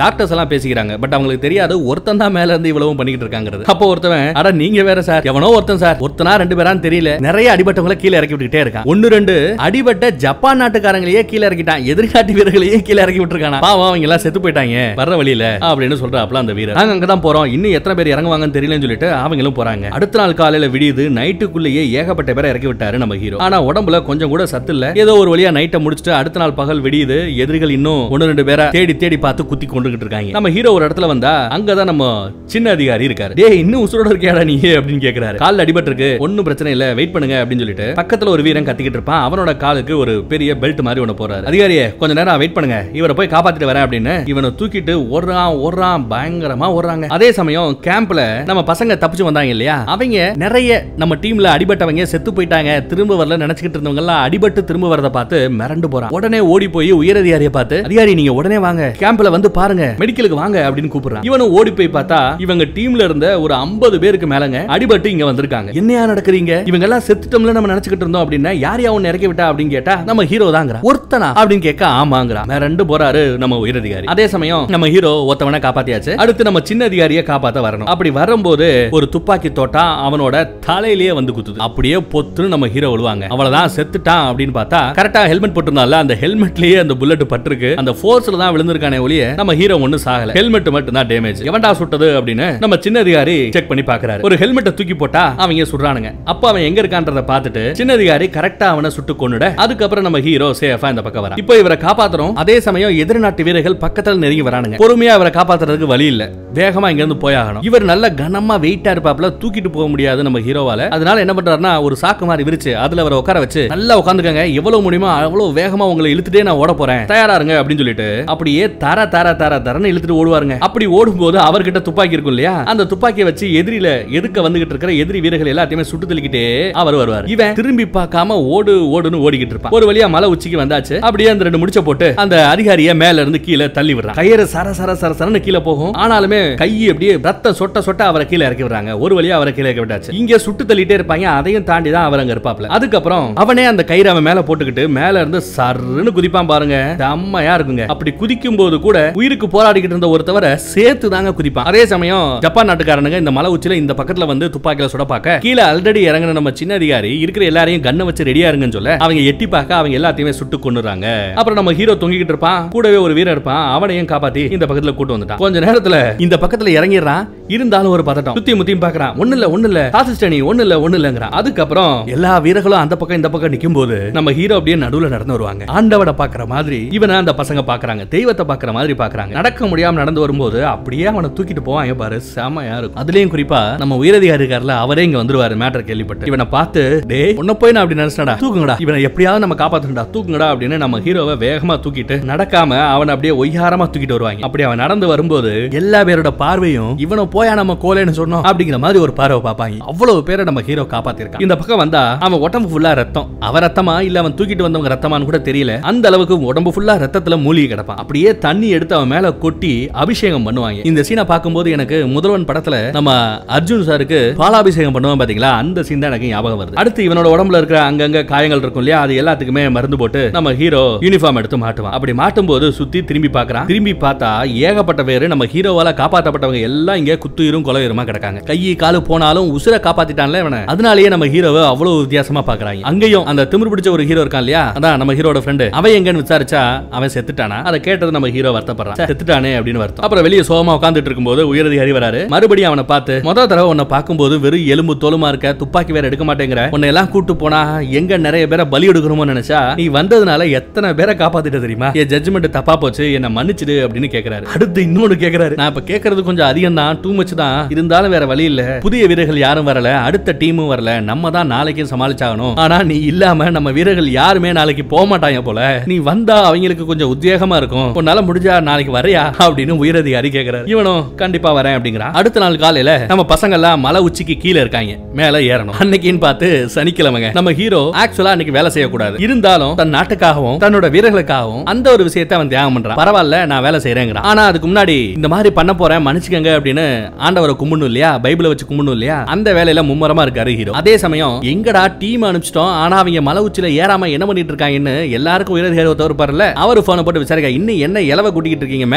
டாக்டர்ஸ் எல்லாம் பேசிக்கிறாங்க பட் அவங்களுக்கு தெரியாது ஒருத்தன் தான் மேல இருந்து இவ்வளவும் பண்ணிக்கிட்டு இருக்காங்கிறது அப்போ ஒருத்தவன் அட நீங்க வேற சார் எவனோ ஒருத்தன் சார் ஒருத்தனா ரெண்டு பேரான்னு தெரியல நிறைய அடிபட்டவங்கள கீழே இறக்கி விட்டுக்கிட்டே இருக்கான் ஒன்னு ரெண்டு அடிபட்ட ஜப்பான் நாட்டுக்காரங்களையே கீழே இறக்கிட்டான் எதிர்காட்டி வீரர்களையே கீழே இறக்கி விட்டுருக்கானா பாவம் அவங்க எல்லாம் செத்து போயிட்டாங்க வர்ற வழியில அப்படின்னு சொல்றாப்ல அந்த வீரர் நாங்க அங்கதான் போறோம் இன்னும் எத்தனை பேர் இறங்குவாங்கன்னு தெரியலன்னு சொல்லிட்டு அவங்களும் போறாங்க அடுத்த நாள் காலையில விடியுது நைட்டுக்குள்ளேயே ஏகப்பட்ட பேரை இறக்கி விட்டாரு நம்ம ஹீரோ ஆனா உடம்புல கொஞ்சம் கூட சத்து இல்ல ஏதோ ஒரு வழியா நைட்டை முடிச்சுட்டு அடுத்த நாள் பகல் விடியுது எதிரிகள் இன்னும் ஒன்னு ரெண்டு பேரை தேடி தேடி பார்த்து குத்தி கொண்டுகிட்டு இருக்காங்க நம்ம ஹீரோ ஒரு இடத்துல வந்தா அங்கதான் நம்ம சின்ன அதிகாரி இருக்காரு டேய் இன்னும் உசுரோட இருக்கியாடா நீ அப்படின்னு கேக்குறாரு கால்ல அடிபட்டு இருக்கு ஒன்னும் பிரச்சனை இல்ல வெயிட் பண்ணுங்க அப்படின்னு சொல்லிட்டு பக்கத்துல ஒரு வீரன் கத்திக்கிட்டு இருப்பான் அவனோட காலுக்கு ஒரு பெரிய பெல்ட் மாதிரி ஒண்ணு போறாரு அதிகாரியே கொஞ்ச நேரம் வெயிட் பண்ணுங்க இவரை போய் காப்பாத்திட்டு வரேன் அப்படின்னு இவனை தூக்கிட்டு ஓடுறான் ஓடுறான் பயங்கரமா ஓடுறாங்க அதே சமயம் கேம்ப்ல நம்ம பசங்க தப்பிச்சு வந்தாங்க இல்லையா அவங்க நிறைய நம்ம டீம்ல அடிபட்டவங்க செத்து போயிட்டாங்க திரும்ப வரல நினைச்சுக்கிட்டு இருந்தவங்க எல்லாம் அடிபட்டு திரும்ப வரத பார்த்து மிரண்டு போறான் உடனே ஓடி போய் உயரதிகாரியை பார்த்து அதிகாரி நீங்க உடனே வாங்க கேம்ப்ல வந்து பாருங்க மெடிக்கலுக்கு வாங்க அப்படின்னு கூப்பிடுறான் இவனும் ஓடி போய் பார்த்தா இவங்க டீம்ல இருந்த ஒரு 50 பேருக்கு மேலங்க அடிபட்டு இங்க வந்திருக்காங்க என்னையா நடக்குறீங்க இவங்க எல்லாம் செத்துட்டோம்ல நம்ம நினைச்சுக்கிட்டு இருந்தோம் அப்படின்னா யார் யா உன்னை இறக்கி விட்டா அப்படின்னு கேட்டா நம்ம ஹீரோ தாங்கிறா ஒருத்தனா அப்படின்னு கேட்க ஆமாங்கிறா மிரண்டு போறாரு நம்ம உயரதிகாரி அதே சமயம் நம்ம ஹீரோ ஒருத்தவனை காப்பாத்தியாச்சு அடுத்து நம்ம சின்ன அதிகாரியை காப்பாத்த வரணும் அப்படி வரும்போது ஒரு துப்பாக்கி தோட்டா அவனோட தலையிலேயே வந்து குத்துது அப்படியே பொத்துன்னு நம்ம ஹீரோ விழுவாங்க அவ்வளவுதான் செத்துட்டான் அப்படின்னு பார்த்தா கரெக்டா ஹெல்மெட் போட்டிருந்தால அந்த ஹெல்மெட்லயே அந்த புல்லட் பட்டிருக்கு அந்த ஃபோர்ஸ்ல தான் விழுந்திருக்கானே ஒழிய நம்ம ஹீரோ ஒண்ணு சாகல ஹெல்மெட் மட்டும் தான் டேமேஜ் எவன்டா சுட்டது அப்படின்னு நம்ம சின்ன அதிகாரி செக் பண்ணி பாக்குறாரு ஒரு ஹெல்மெட்டை தூக்கி போட்டா அவங்க சுடுறானுங்க அப்ப அவன் எங்க இருக்கான்றத பார்த்துட்டு சின்ன அதிகாரி கரெக்டா அவனை சுட்டு கொன்னுட அதுக்கப்புறம் நம்ம ஹீரோ சேஃபா இந்த பக்கம் வரா இப்போ இவரை காப்பாத்துறோம் அதே சமயம் எதிர்நாட்டு வீரர்கள் பக்கத்துல நெருங்கி வரானுங்க பொறுமையா இவரை காப்பாத்துறதுக்கு வழி இல்ல வேகமா இங்க இருந்து போயாகணும் இவர் நல்ல கனமா வெயிட்டா இருப்பாப்ல தூக்கிட்டு போக முடியாது நம்ம ஹீரோவால அதனால என்ன பண்றாருன்னா ஒரு சாக்கு மாதிரி விரிச்சு அதுல அவரை உட்கார வச்சு நல்லா உட்காந்துக்கங்க எவ்வளவு முடியுமோ அவ்வளவு வேகமா உங்களை இழுத்துட்டே நான் ஓட போறேன் தயாரா இருங்க அப்படின்னு சொல்லிட்டு அப்படியே தர தர தர தரன்னு இழுத்துட்டு ஓடுவாருங்க அப்படி ஓடும்போது அவர்கிட்ட துப்பாக்கி இருக்கும் இல்லையா அந்த துப்பாக்கியை வச்சு எதிரில எதுக்க வந்துகிட்டு இருக்கிற எதிரி வீரர்கள் எல்லாத்தையுமே சுட்டு தள்ளிக்கிட்டே அவர் வருவார் இவன் திரும்பி பார்க்காம ஓடு ஓடுன்னு ஓடிக்கிட்டு இருப்பான் ஒரு வழியா மலை உச்சிக்கு வந்தாச்சு அப்படியே அந்த ரெண்டு முடிச்ச போட்டு அந்த அதிகாரிய மேல இருந்து கீழே தள்ளி விடுறான் கயிறு சர சர சர சரன்னு கீழே போகும் ஆனாலுமே கை அப்படியே ரத்தம் சொட்ட சொட்ட அவரை கீழே இறக்கி விடுறாங்க ஒரு வழியா அவரை கீழே இறக்கி விட்டாச்சு இங்க சுட்டு தள்ளிட்டே இருப்பாங்க அதையும் தாண்டி தான் அவர் அங்க இருப்பாப்ல அதுக்கப்புறம் அவனே அந்த கயிறு அவன் மேல போட்டுக்கிட்டு மேல இருந்து சர்ன்னு குதிப்பான் பாருங்க செம்மையா இருக்குங்க அப்படி குதிக்கும் போது கூட உயிருக்கு போராடிக்கிட்டு இருந்த ஒருத்தவரை சேர்த்து தாங்க குதிப்பான் அதே சமயம் ஜப்பான் நாட்டுக்காரனுங்க இந்த மலை உச்சில இந்த பக்கத்துல வந்து துப்பாக்கில சுட பார்க்க கீழே ஆல்ரெடி இறங்கின நம்ம சின்ன அதிகாரி இருக்கிற எல்லாரையும் கண்ணை வச்சு ரெடியா இருங்கன்னு சொல்ல அவங்க எட்டி பார்க்க அவங்க எல்லாத்தையுமே சுட்டு கொண்டுறாங்க அப்புறம் நம்ம ஹீரோ தொங்கிக்கிட்டு இருப்பான் கூடவே ஒரு வீரர் இருப்பான் அவனையும் காப்பாத்தி இந்த பக்கத்துல கூட்டு வந்துட்டான் கொஞ்ச நேரத்துல இந்த பக்கத்துல இறங்கிடுறான் இருந்தாலும் ஒரு பதட்டம் சுத்தி முத்தியும் பாக்குறான் ஒண்ணு இல்ல ஒண்ணு இல்ல காசிஸ்டனி ஒண்ணு இல்ல ஒண்ணு இல்லங்கிறான் அதுக்கப்புறம் எல்லா வீரர்களும் அந்த பக்கம் இந்த பக்கம் நிக்கும் போது நம்ம ஹீரோ அப்படியே நடுவுல நடந்து வருவாங்க ஆண்டவனை பாக்குற மாதிரி இவனை அந்த பசங்க பாக்குறாங்க தெய்வத்தை பாக்குற மாதிரி பாக்குறாங்க நடக்க முடியாம நடந்து வரும்போது அப்படியே அவனை தூக்கிட்டு போவாங்க பாரு செமையா இருக்கும் அதுலயும் குறிப்பா நம்ம உயரதிகாரி இருக்காருல அவரே இங்க வந்துருவாரு மேட்டர் கேள்விப்பட்டு இவனை பார்த்து டேய் உன்ன போய் நான் அப்படி நினைச்சடா தூக்குங்கடா இவனை எப்படியாவது நம்ம காப்பாத்தணும்டா தூக்குங்கடா அப்படின்னு நம்ம ஹீரோவை வேகமா தூக்கிட்டு நடக்காம அவனை அப்படியே ஒய்யாரமா தூக்கிட்டு வருவாங்க அப்படி அவன் நடந்து வரும்போது எல்லா பேரோட பார்வையும் இவனை போயா நம்ம கோலேன்னு சொன்னோம் அப்படிங்கிற மாதிரி ஒரு பார்வை பார்ப்பாங்க அவ்வளவு பேரை நம்ம ஹீரோ காப்பாத்திருக்கான் இந்த பக்கம் வந்தா அவன் உடம்பு ஃபுல்லா ரத்தம் அவ ரத்தமா இல்ல அவன் தூக்கிட்டு வந்தவங்க ரத்தமான்னு கூட தெரியல அந்த அளவுக்கு உடம்பு ஃபுல்லா ரத்தத்துல மூழ்கி கிடப்பான் அப்படியே தண்ணி எடுத்து அவன் மேல கொட்டி அபிஷேகம் பண்ணுவாங்க இந்த சீனை பார்க்கும்போது எனக்கு முதல்வன் படத்துல நம்ம அர்ஜுன் சாருக்கு பாலாபிஷேகம் பண்ணுவான் பாத்தீங்களா அந்த சீன் தான் எனக்கு ஞாபகம் வருது அடுத்து இவனோட உடம்புல இருக்கிற அங்கங்க காயங்கள் இருக்கும் இல்லையா அது எல்லாத்துக்குமே மருந்து போட்டு நம்ம ஹீரோ யூனிஃபார்ம் எடுத்து மாட்டுவான் அப்படி மாட்டும் போது சுத்தி திரும்பி பார்க்கறான் திரும்பி பார்த்தா ஏகப்பட்ட பேரு நம்ம ஹீரோவால காப்பாற்றப்பட்டவங்க எல்லாம் இங்க குத்துயிரும் கொலையுருமா கிடக்காங்க கை காலு போனாலும் உசுர காப்பாத்திட்டான்ல இவனை அதனாலேயே நம்ம ஹீரோவை அவ்வளவு வித்தியாசமா பாக்குறாங்க அங்கேயும் அந்த திமிரு பிடிச்ச ஒரு ஹீரோ இருக்கான் இல்லையா அதான் நம்ம ஹீரோட ஃப்ரெண்டு அவன் எங்கன்னு விசாரிச்சா அவன் செத்துட்டானா அதை கேட்டது நம்ம ஹீரோ வருத்தப்படுறான் "சே, செத்துட்டானே அப்படின்னு வருத்தம் அப்புறம் வெளியே சோகமா உட்காந்துட்டு இருக்கும்போது உயரதிகாரி வராரு மறுபடியும் அவனை பார்த்து முதல் தடவை உன்னை பார்க்கும்போது வெறும் எலும்பு தோலுமா இருக்க துப்பாக்கி வேற எடுக்க மாட்டேங்கிற உன்னை எல்லாம் கூட்டு போனா எங்க நிறைய பேரை பலி எடுக்கணுமோ நினைச்சா நீ வந்ததுனால எத்தனை பேரை காப்பாத்திட்ட தெரியுமா என் ஜட்ஜ்மெண்ட் தப்பா போச்சு என்ன மன்னிச்சிடு அப்படின்னு கேக்குறாரு அடுத்து இன்னொன்னு கேக்குறாரு நான் இப்ப கேக்குறது கொஞ்சம் அதிகம் தான் டூ மச் தான் இருந்தாலும் வேற வழி இல்ல புதிய வீரர்கள் யாரும் வரல அடுத்த டீமும் வரல நம்ம தான் நாளைக்கு சமாளிச்சாகணும் ஆனா நீ இல்லாம நம்ம வீரர்கள் யாருமே நாளைக்கு போக மாட்டாங்க போல நீ வந்தா அவங்களுக்கு கொஞ்சம் உத்வேகமா இருக்கும் உன்னால முடிஞ்சா நாளைக்கு வரையா அப்படின்னு உயரதிகாரி கேக்குறாரு இவனும் கண்டிப்பா வரேன் அப்படிங்கிறான் அடுத்த நாள் காலையில நம்ம பசங்க எல்லாம் மலை உச்சிக்கு கீழே இருக்காங்க மேல ஏறணும் அன்னைக்குன்னு பார்த்து சனிக்கிழமைங்க நம்ம ஹீரோ ஆக்சுவலா அன்னைக்கு வேலை செய்யக்கூடாது இருந்தாலும் தன் நாட்டுக்காகவும் தன்னோட வீரர்களுக்காகவும் அந்த ஒரு விஷயத்தை அவன் தியாகம் பண்றான் பரவாயில்ல நான் வேலை செய்யறேங்கிறான் ஆனா அதுக்கு முன்னாடி இந்த மாதிரி பண்ண போறேன் மன்னிச்சுக்கங்க அப்படின்னு ஆண்டவரை கும்பிடணும் இல்லையா பைபிளை வச்சு கும்பிடணும் இல்லையா அந்த வேலையில மும்மரமா இருக்காரு ஹீரோ அதே சமயம் எங்கடா டீம் அனுப்பிச்சிட்டோம் ஆனா அவங்க மலை உச்சில ஏறாம என்ன பண்ணிட்டு இருக்காங்கன்னு எல்லாருக்கும் உயரதிகாரி ஒருத்தர் இருப்பார்ல அவர் போனை போட்டு விசாரிக்க இன்னும் என்ன இலவ கூட்டிக்கிட்டு இருக்கீங்க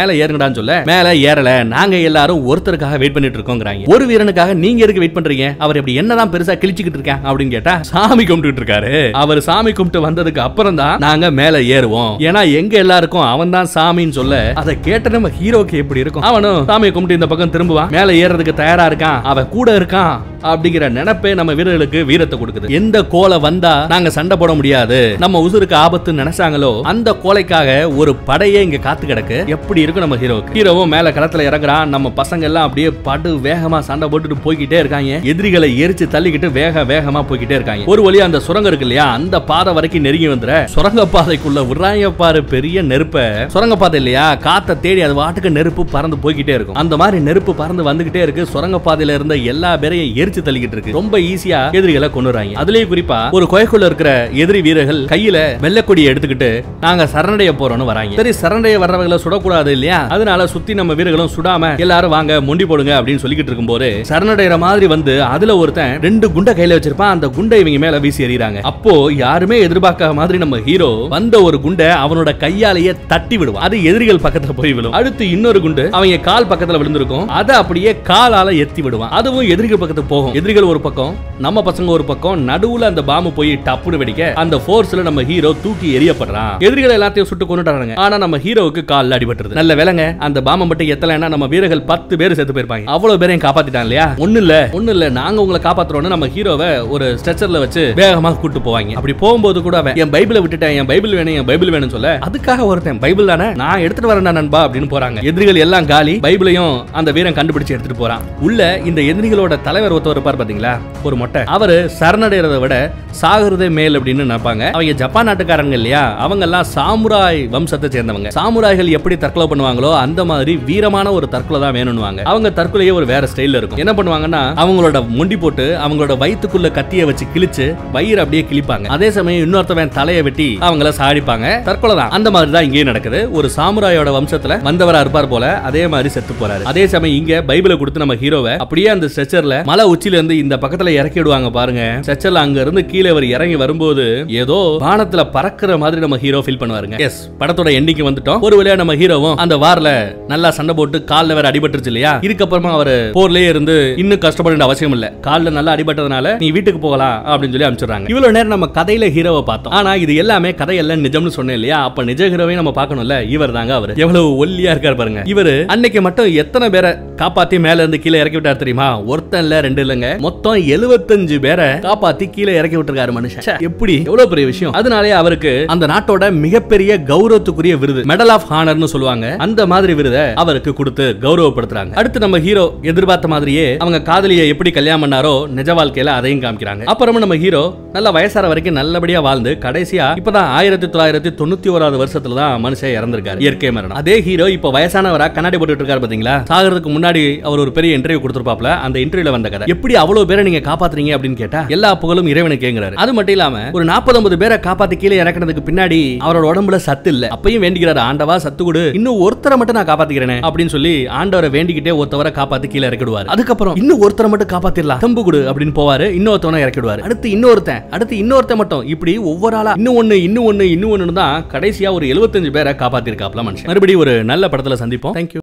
மேல ஏறுங்கடான்னு சொல்ல மேல ஏறல நாங்க எல்லாரும் ஒருத்தருக்காக வெயிட் பண்ணிட்டு இருக்கோங்கிறாங்க ஒரு வீரனுக்காக நீங்க எதுக்கு வெயிட் பண்றீங்க அவர் இப்படி என்னதான் பெருசா கிழிச்சுக்கிட்டு இருக்கேன் அப்படின்னு கேட்டா சாமி கும்பிட்டுட்டு இருக்காரு அவர் சாமி கும்பிட்டு வந்ததுக்கு அப்புறம் தான் நாங்க மேல ஏறுவோம் ஏன்னா எங்க எல்லாருக்கும் அவன் தான் சாமின்னு சொல்ல அதை கேட்ட நம்ம ஹீரோக்கு எப்படி இருக்கும் அவனும் சாமியை கும்பிட்டு இந்த பக்கம் திரும்புவான் மேல ஏறதுக்கு தயாரா இருக்கான் அவன் கூட இருக்கான் அப்படிங்கிற நினைப்பே நம்ம வீரர்களுக்கு வீரத்தை கொடுக்குது எந்த கோலை வந்தா நாங்க சண்டை போட முடியாது நம்ம உசுருக்கு ஆபத்து நினைச்சாங்களோ அந்த கோலைக்காக ஒரு படையே இங்க காத்து கிடக்கு எப்படி இருக்கும் நம்ம ஹீரோவுக்கு ஹீரோவும் மேல களத்துல இறங்குறான் நம்ம பசங்க எல்லாம் அப்படியே படு வேகமா சண்டை போட்டுட்டு போய்கிட்டே இருக்காங்க எதிரிகளை எரிச்சு தள்ளிக்கிட்டு வேக வேகமா போய்கிட்டே இருக்காங்க ஒரு வழியா அந்த சுரங்கம் இருக்கு இல்லையா அந்த பாதை வரைக்கும் நெருங்கி வந்துற சுரங்க பாதைக்குள்ள விடுறாங்க பாரு பெரிய நெருப்ப சுரங்க பாதை இல்லையா காத்த தேடி அது வாட்டுக்கு நெருப்பு பறந்து போய்கிட்டே இருக்கும் அந்த மாதிரி நெருப்பு பறந்து வந்துகிட்டே இருக்கு சுரங்க பாதையில இருந்த எல்லா பேரையும் எரிச்சு தள்ளிக்கிட்டு இருக்கு ரொம்ப ஈஸியா எதிரிகளை கொண்டுறாங்க அதுலயும் குறிப்பா ஒரு குகைக்குள்ள இருக்கிற எதிரி வீரர்கள் கையில வெள்ளக்கொடியை எடுத்துக்கிட்டு நாங்க சரணடைய போறோம்னு வராங்க சரி சரணடைய வர்றவங்களை சுடக்கூடாது இல்லையா அதனால சுத்தி நம்ம வீரர்களும் சுடாம எல்லாரும் வாங்க முண்டி போடுங்க அப்படின்னு சொல்லிக்கிட்டு இருக்கும்போது சரணடைற மாதிரி வந்து அதுல ஒருத்தன் ரெண்டு குண்டை கையில வச்சிருப்பான் அந்த குண்டை இவங்க மேல வீசி எறிறாங்க அப்போ யாருமே எதிர்பார்க்காத மாதிரி நம்ம ஹீரோ வந்த ஒரு குண்டை அவனோட கையாலேயே தட்டி விடுவான் அது எதிரிகள் பக்கத்துல போய் விழும் அடுத்து இன்னொரு குண்டு அவங்க கால் பக்கத்துல விழுந்திருக்கும் அதை அப்படியே காலால எத்தி விடுவான் அதுவும் எதிரிகள் பக்கத்துக்கு போகும் எதிரிகள் ஒரு பக்கம் நம்ம பசங்க ஒரு பக்கம் நடுவுல அந்த பாம்பு போய் டப்புனு வெடிக்க அந்த ஃபோர்ஸ்ல நம்ம ஹீரோ தூக்கி எரியப்படுறான் எதிரிகள் எல்லாத்தையும் சுட்டு கொண்டுட்டாங்க ஆனா நம்ம ஹீரோவுக்கு கால்ல அடிபட்டுருது நல்ல வேலைங்க அந்த பாம்பை மட்டும் எத்தலைன்னா நம்ம வீரர்கள் பத்து பேர் செத்து போயிருப்பாங்க அவ்வளவு பேரையும் காப்பாத்திட்டான் இல்லையா ஒண்ணு இல்ல ஒண்ணு இல்ல நாங்க உங்களை காப்பாத்துறோம்னு நம்ம ஹீரோவை ஒரு ஸ்ட்ரெச்சர்ல வச்சு வேகமா கூட்டு போவாங்க அப்படி போகும்போது கூட அவன் என் பைபிளை விட்டுட்டேன் என் பைபிள் வேணும் என் பைபிள் வேணும்னு சொல்ல அதுக்காக ஒருத்தன் பைபிள் தானே நான் எடுத்துட்டு வரேன் நண்பா அப்படின்னு போறாங்க எதிரிகள் எல்லாம் காலி பைபிளையும் அந்த வீரன் கண்டுபிடிச்சு எடுத்துட்டு போறான் உள்ள இந்த எதிரிகளோட தலைவர் ஒருத்தர் இருப்பார் பாத்தீங்களா ஒரு மொட்டை அவரு சரணடைறத விட சாகுறதே மேல் அப்படின்னு நினைப்பாங்க அவங்க ஜப்பான் நாட்டுக்காரங்க இல்லையா அவங்க எல்லாம் சாமுராய் வம்சத்தை சேர்ந்தவங்க சாமுராய்கள் எப்படி தற்கொலை பண்ணுவாங்களோ அந்த மாதிரி வீரமான ஒரு தற்கொலை தான் வேணும்னுவாங்க அவங்க தற்கொலையே ஒரு வேற ஸ்டைல்ல இருக்கும் என்ன பண்ணுவாங்கன்னா அவங்களோட முண்டி போட்டு அவங்களோட வயித்துக்குள்ள கத்திய வச்சு கிழிச்சு வயிறு அப்படியே கிழிப்பாங்க அதே சமயம் இன்னொருத்தவன் தலையை வெட்டி அவங்கள சாடிப்பாங்க தற்கொலை தான் அந்த மாதிரி தான் இங்கேயும் நடக்குது ஒரு சாமுராயோட வம்சத்துல வந்தவரா இருப்பார் போல அதே மாதிரி செத்து போறாரு அதே சமயம் இங்க பைபிளை கொடுத்து நம்ம ஹீரோவை அப்படியே அந்த ஸ்ட்ரெச்சர்ல மலை உச்சில இருந்து இந்த பக்கத்துல இறக்கி விடுவாங்க பாருங்க ஸ்ட்ரெச்சர்ல அங்க இருந்து கீழே அவர் இறங்கி வரும்போது ஏதோ வானத்துல பறக்கிற மாதிரி நம்ம ஹீரோ ஃபீல் பண்ணுவாருங்க எஸ் படத்தோட எண்டிக்கு வந்துட்டோம் ஒரு வழியா நம்ம ஹீரோவும் அந்த வார்ல நல்லா சண்டை போட்டு கால்ல வேற அடிபட்டுருச்சு இல்லையா இதுக்கப்புறமா அவர் போர்லயே இருந்து இன்னும் கஷ்டப்பட வேண்டிய அவசியம் இல்ல கால்ல நல்லா அடிபட்டதுனால நீ வீட்டுக்கு போகலாம் அப்படின்னு சொல்லி அனுப்பிச்சிடுறாங்க இவ்வளவு நேரம் நம்ம கதையில ஹீரோவை பார்த்தோம் ஆனா இது எல்லாமே கதையெல்லாம் நிஜம்னு சொன்னேன் இல்லையா அப்ப நிஜ ஹீரோவையும் நம்ம பார்க்கணும்ல இவர் தாங்க அவர் எவ்வளவு ஒல்லியா இருக்காரு பாருங்க இவர் அன்னைக்கு மட்டும் எத்தனை பேரை காப்பாத்தி மேல இருந்து கீழே இறக்கி விட்டார் தெரியுமா ஒருத்தன் இல்ல ரெண்டு இல்லங்க மொத்தம் 75 பேரை காப்பாத்தி கீழே இறக்கி விட்டுருக்காரு மனுஷன் ச்சே, எப்படி எவ்வளவு பெரிய விஷயம் அதனாலே அவருக்கு அந்த நாட்டோட மிகப்பெரிய கௌரவத்துக்குரிய விருது மெடல் ஆஃப் ஹானர்னு சொல்லுவாங்க அந்த மாதிரி விருதை அவருக்கு கொடுத்து கௌரவப்படுத்துறாங்க அடுத்து நம்ம ஹீரோ எதிர்பார்த்த மாதிரியே அவங்க காதலியை எப்படி கல்யாணம் பண்ணாரோ நிஜ வாழ்க்கையில அதையும் காமிக்கிறாங்க அப்புறமா நம்ம ஹீரோ நல்ல வயசார வரைக்கும் நல்லபடியா வாழ்ந்து கடைசியா இப்பதான் ஆயிரத்தி தொள்ளாயிரத்தி தொண்ணூத்தி ஓராவது வருஷத்துல தான் மனுஷன் இறந்திருக்காரு இயற்கை மரணம் அதே ஹீரோ இப்ப வயசானவரா கண்ணாடி போட்டுட்டு இருக்காரு பாத்தீங்களா சாகிறதுக்கு முன்னாடி அவர் ஒரு பெரிய இன்டர்வியூ கொடுத்திருப்பாப்ல அந்த இன்டர்வியூல வந்த கதை எப்படி அவ்வளவு பேரை நீங்க காப்பாத்துறீங்க அப்படின்னு கேட்டா எல்லா புகழும் இறைவனுக்கு கேங்குறாரு அது மட்டும் இல்லாம ஒரு 40 பேரை காப்பாத்தி கீழே இறக்குனதுக்கு பின்னாடி அவரோட உடம்புல சத்து இல்ல அப்பயும் வேண்டிக்கிறாரு ஆண்டவா சத்து கொடு இன்னும் ஒருத்தரை மட்டும் நான் காப்பாத்திக்கிறேன் அப்படின்னு சொல்லி ஆண்டவரை வேண்டிக்கிட்டே ஒருத்தவரை காப்பாத்தி கீழே இறக்கிடுவாரு அதுக்கப்புறம் இன்னும் ஒருத்தரை மட்டும் காப்பாத்திடலாம் தம்பு கொடு அப்படின்னு போவாரு இன்னொருத்தவனை இறக்கிடுவாரு அடுத்து இன்னொருத்தன் அடுத்து இன்னொருத்தன் மட்டும் இப்படி ஒவ்வொரு ஆளா இன்னும் ஒண்ணு இன்னும் ஒண்ணு இன்னும் ஒண்ணு தான் கடைசியா ஒரு 75 பேரை காப்பாத்திருக்காப்ல மனுஷன் மறுபடியும் ஒரு நல்ல படத்துல சந்திப்போம் தேங்க்யூ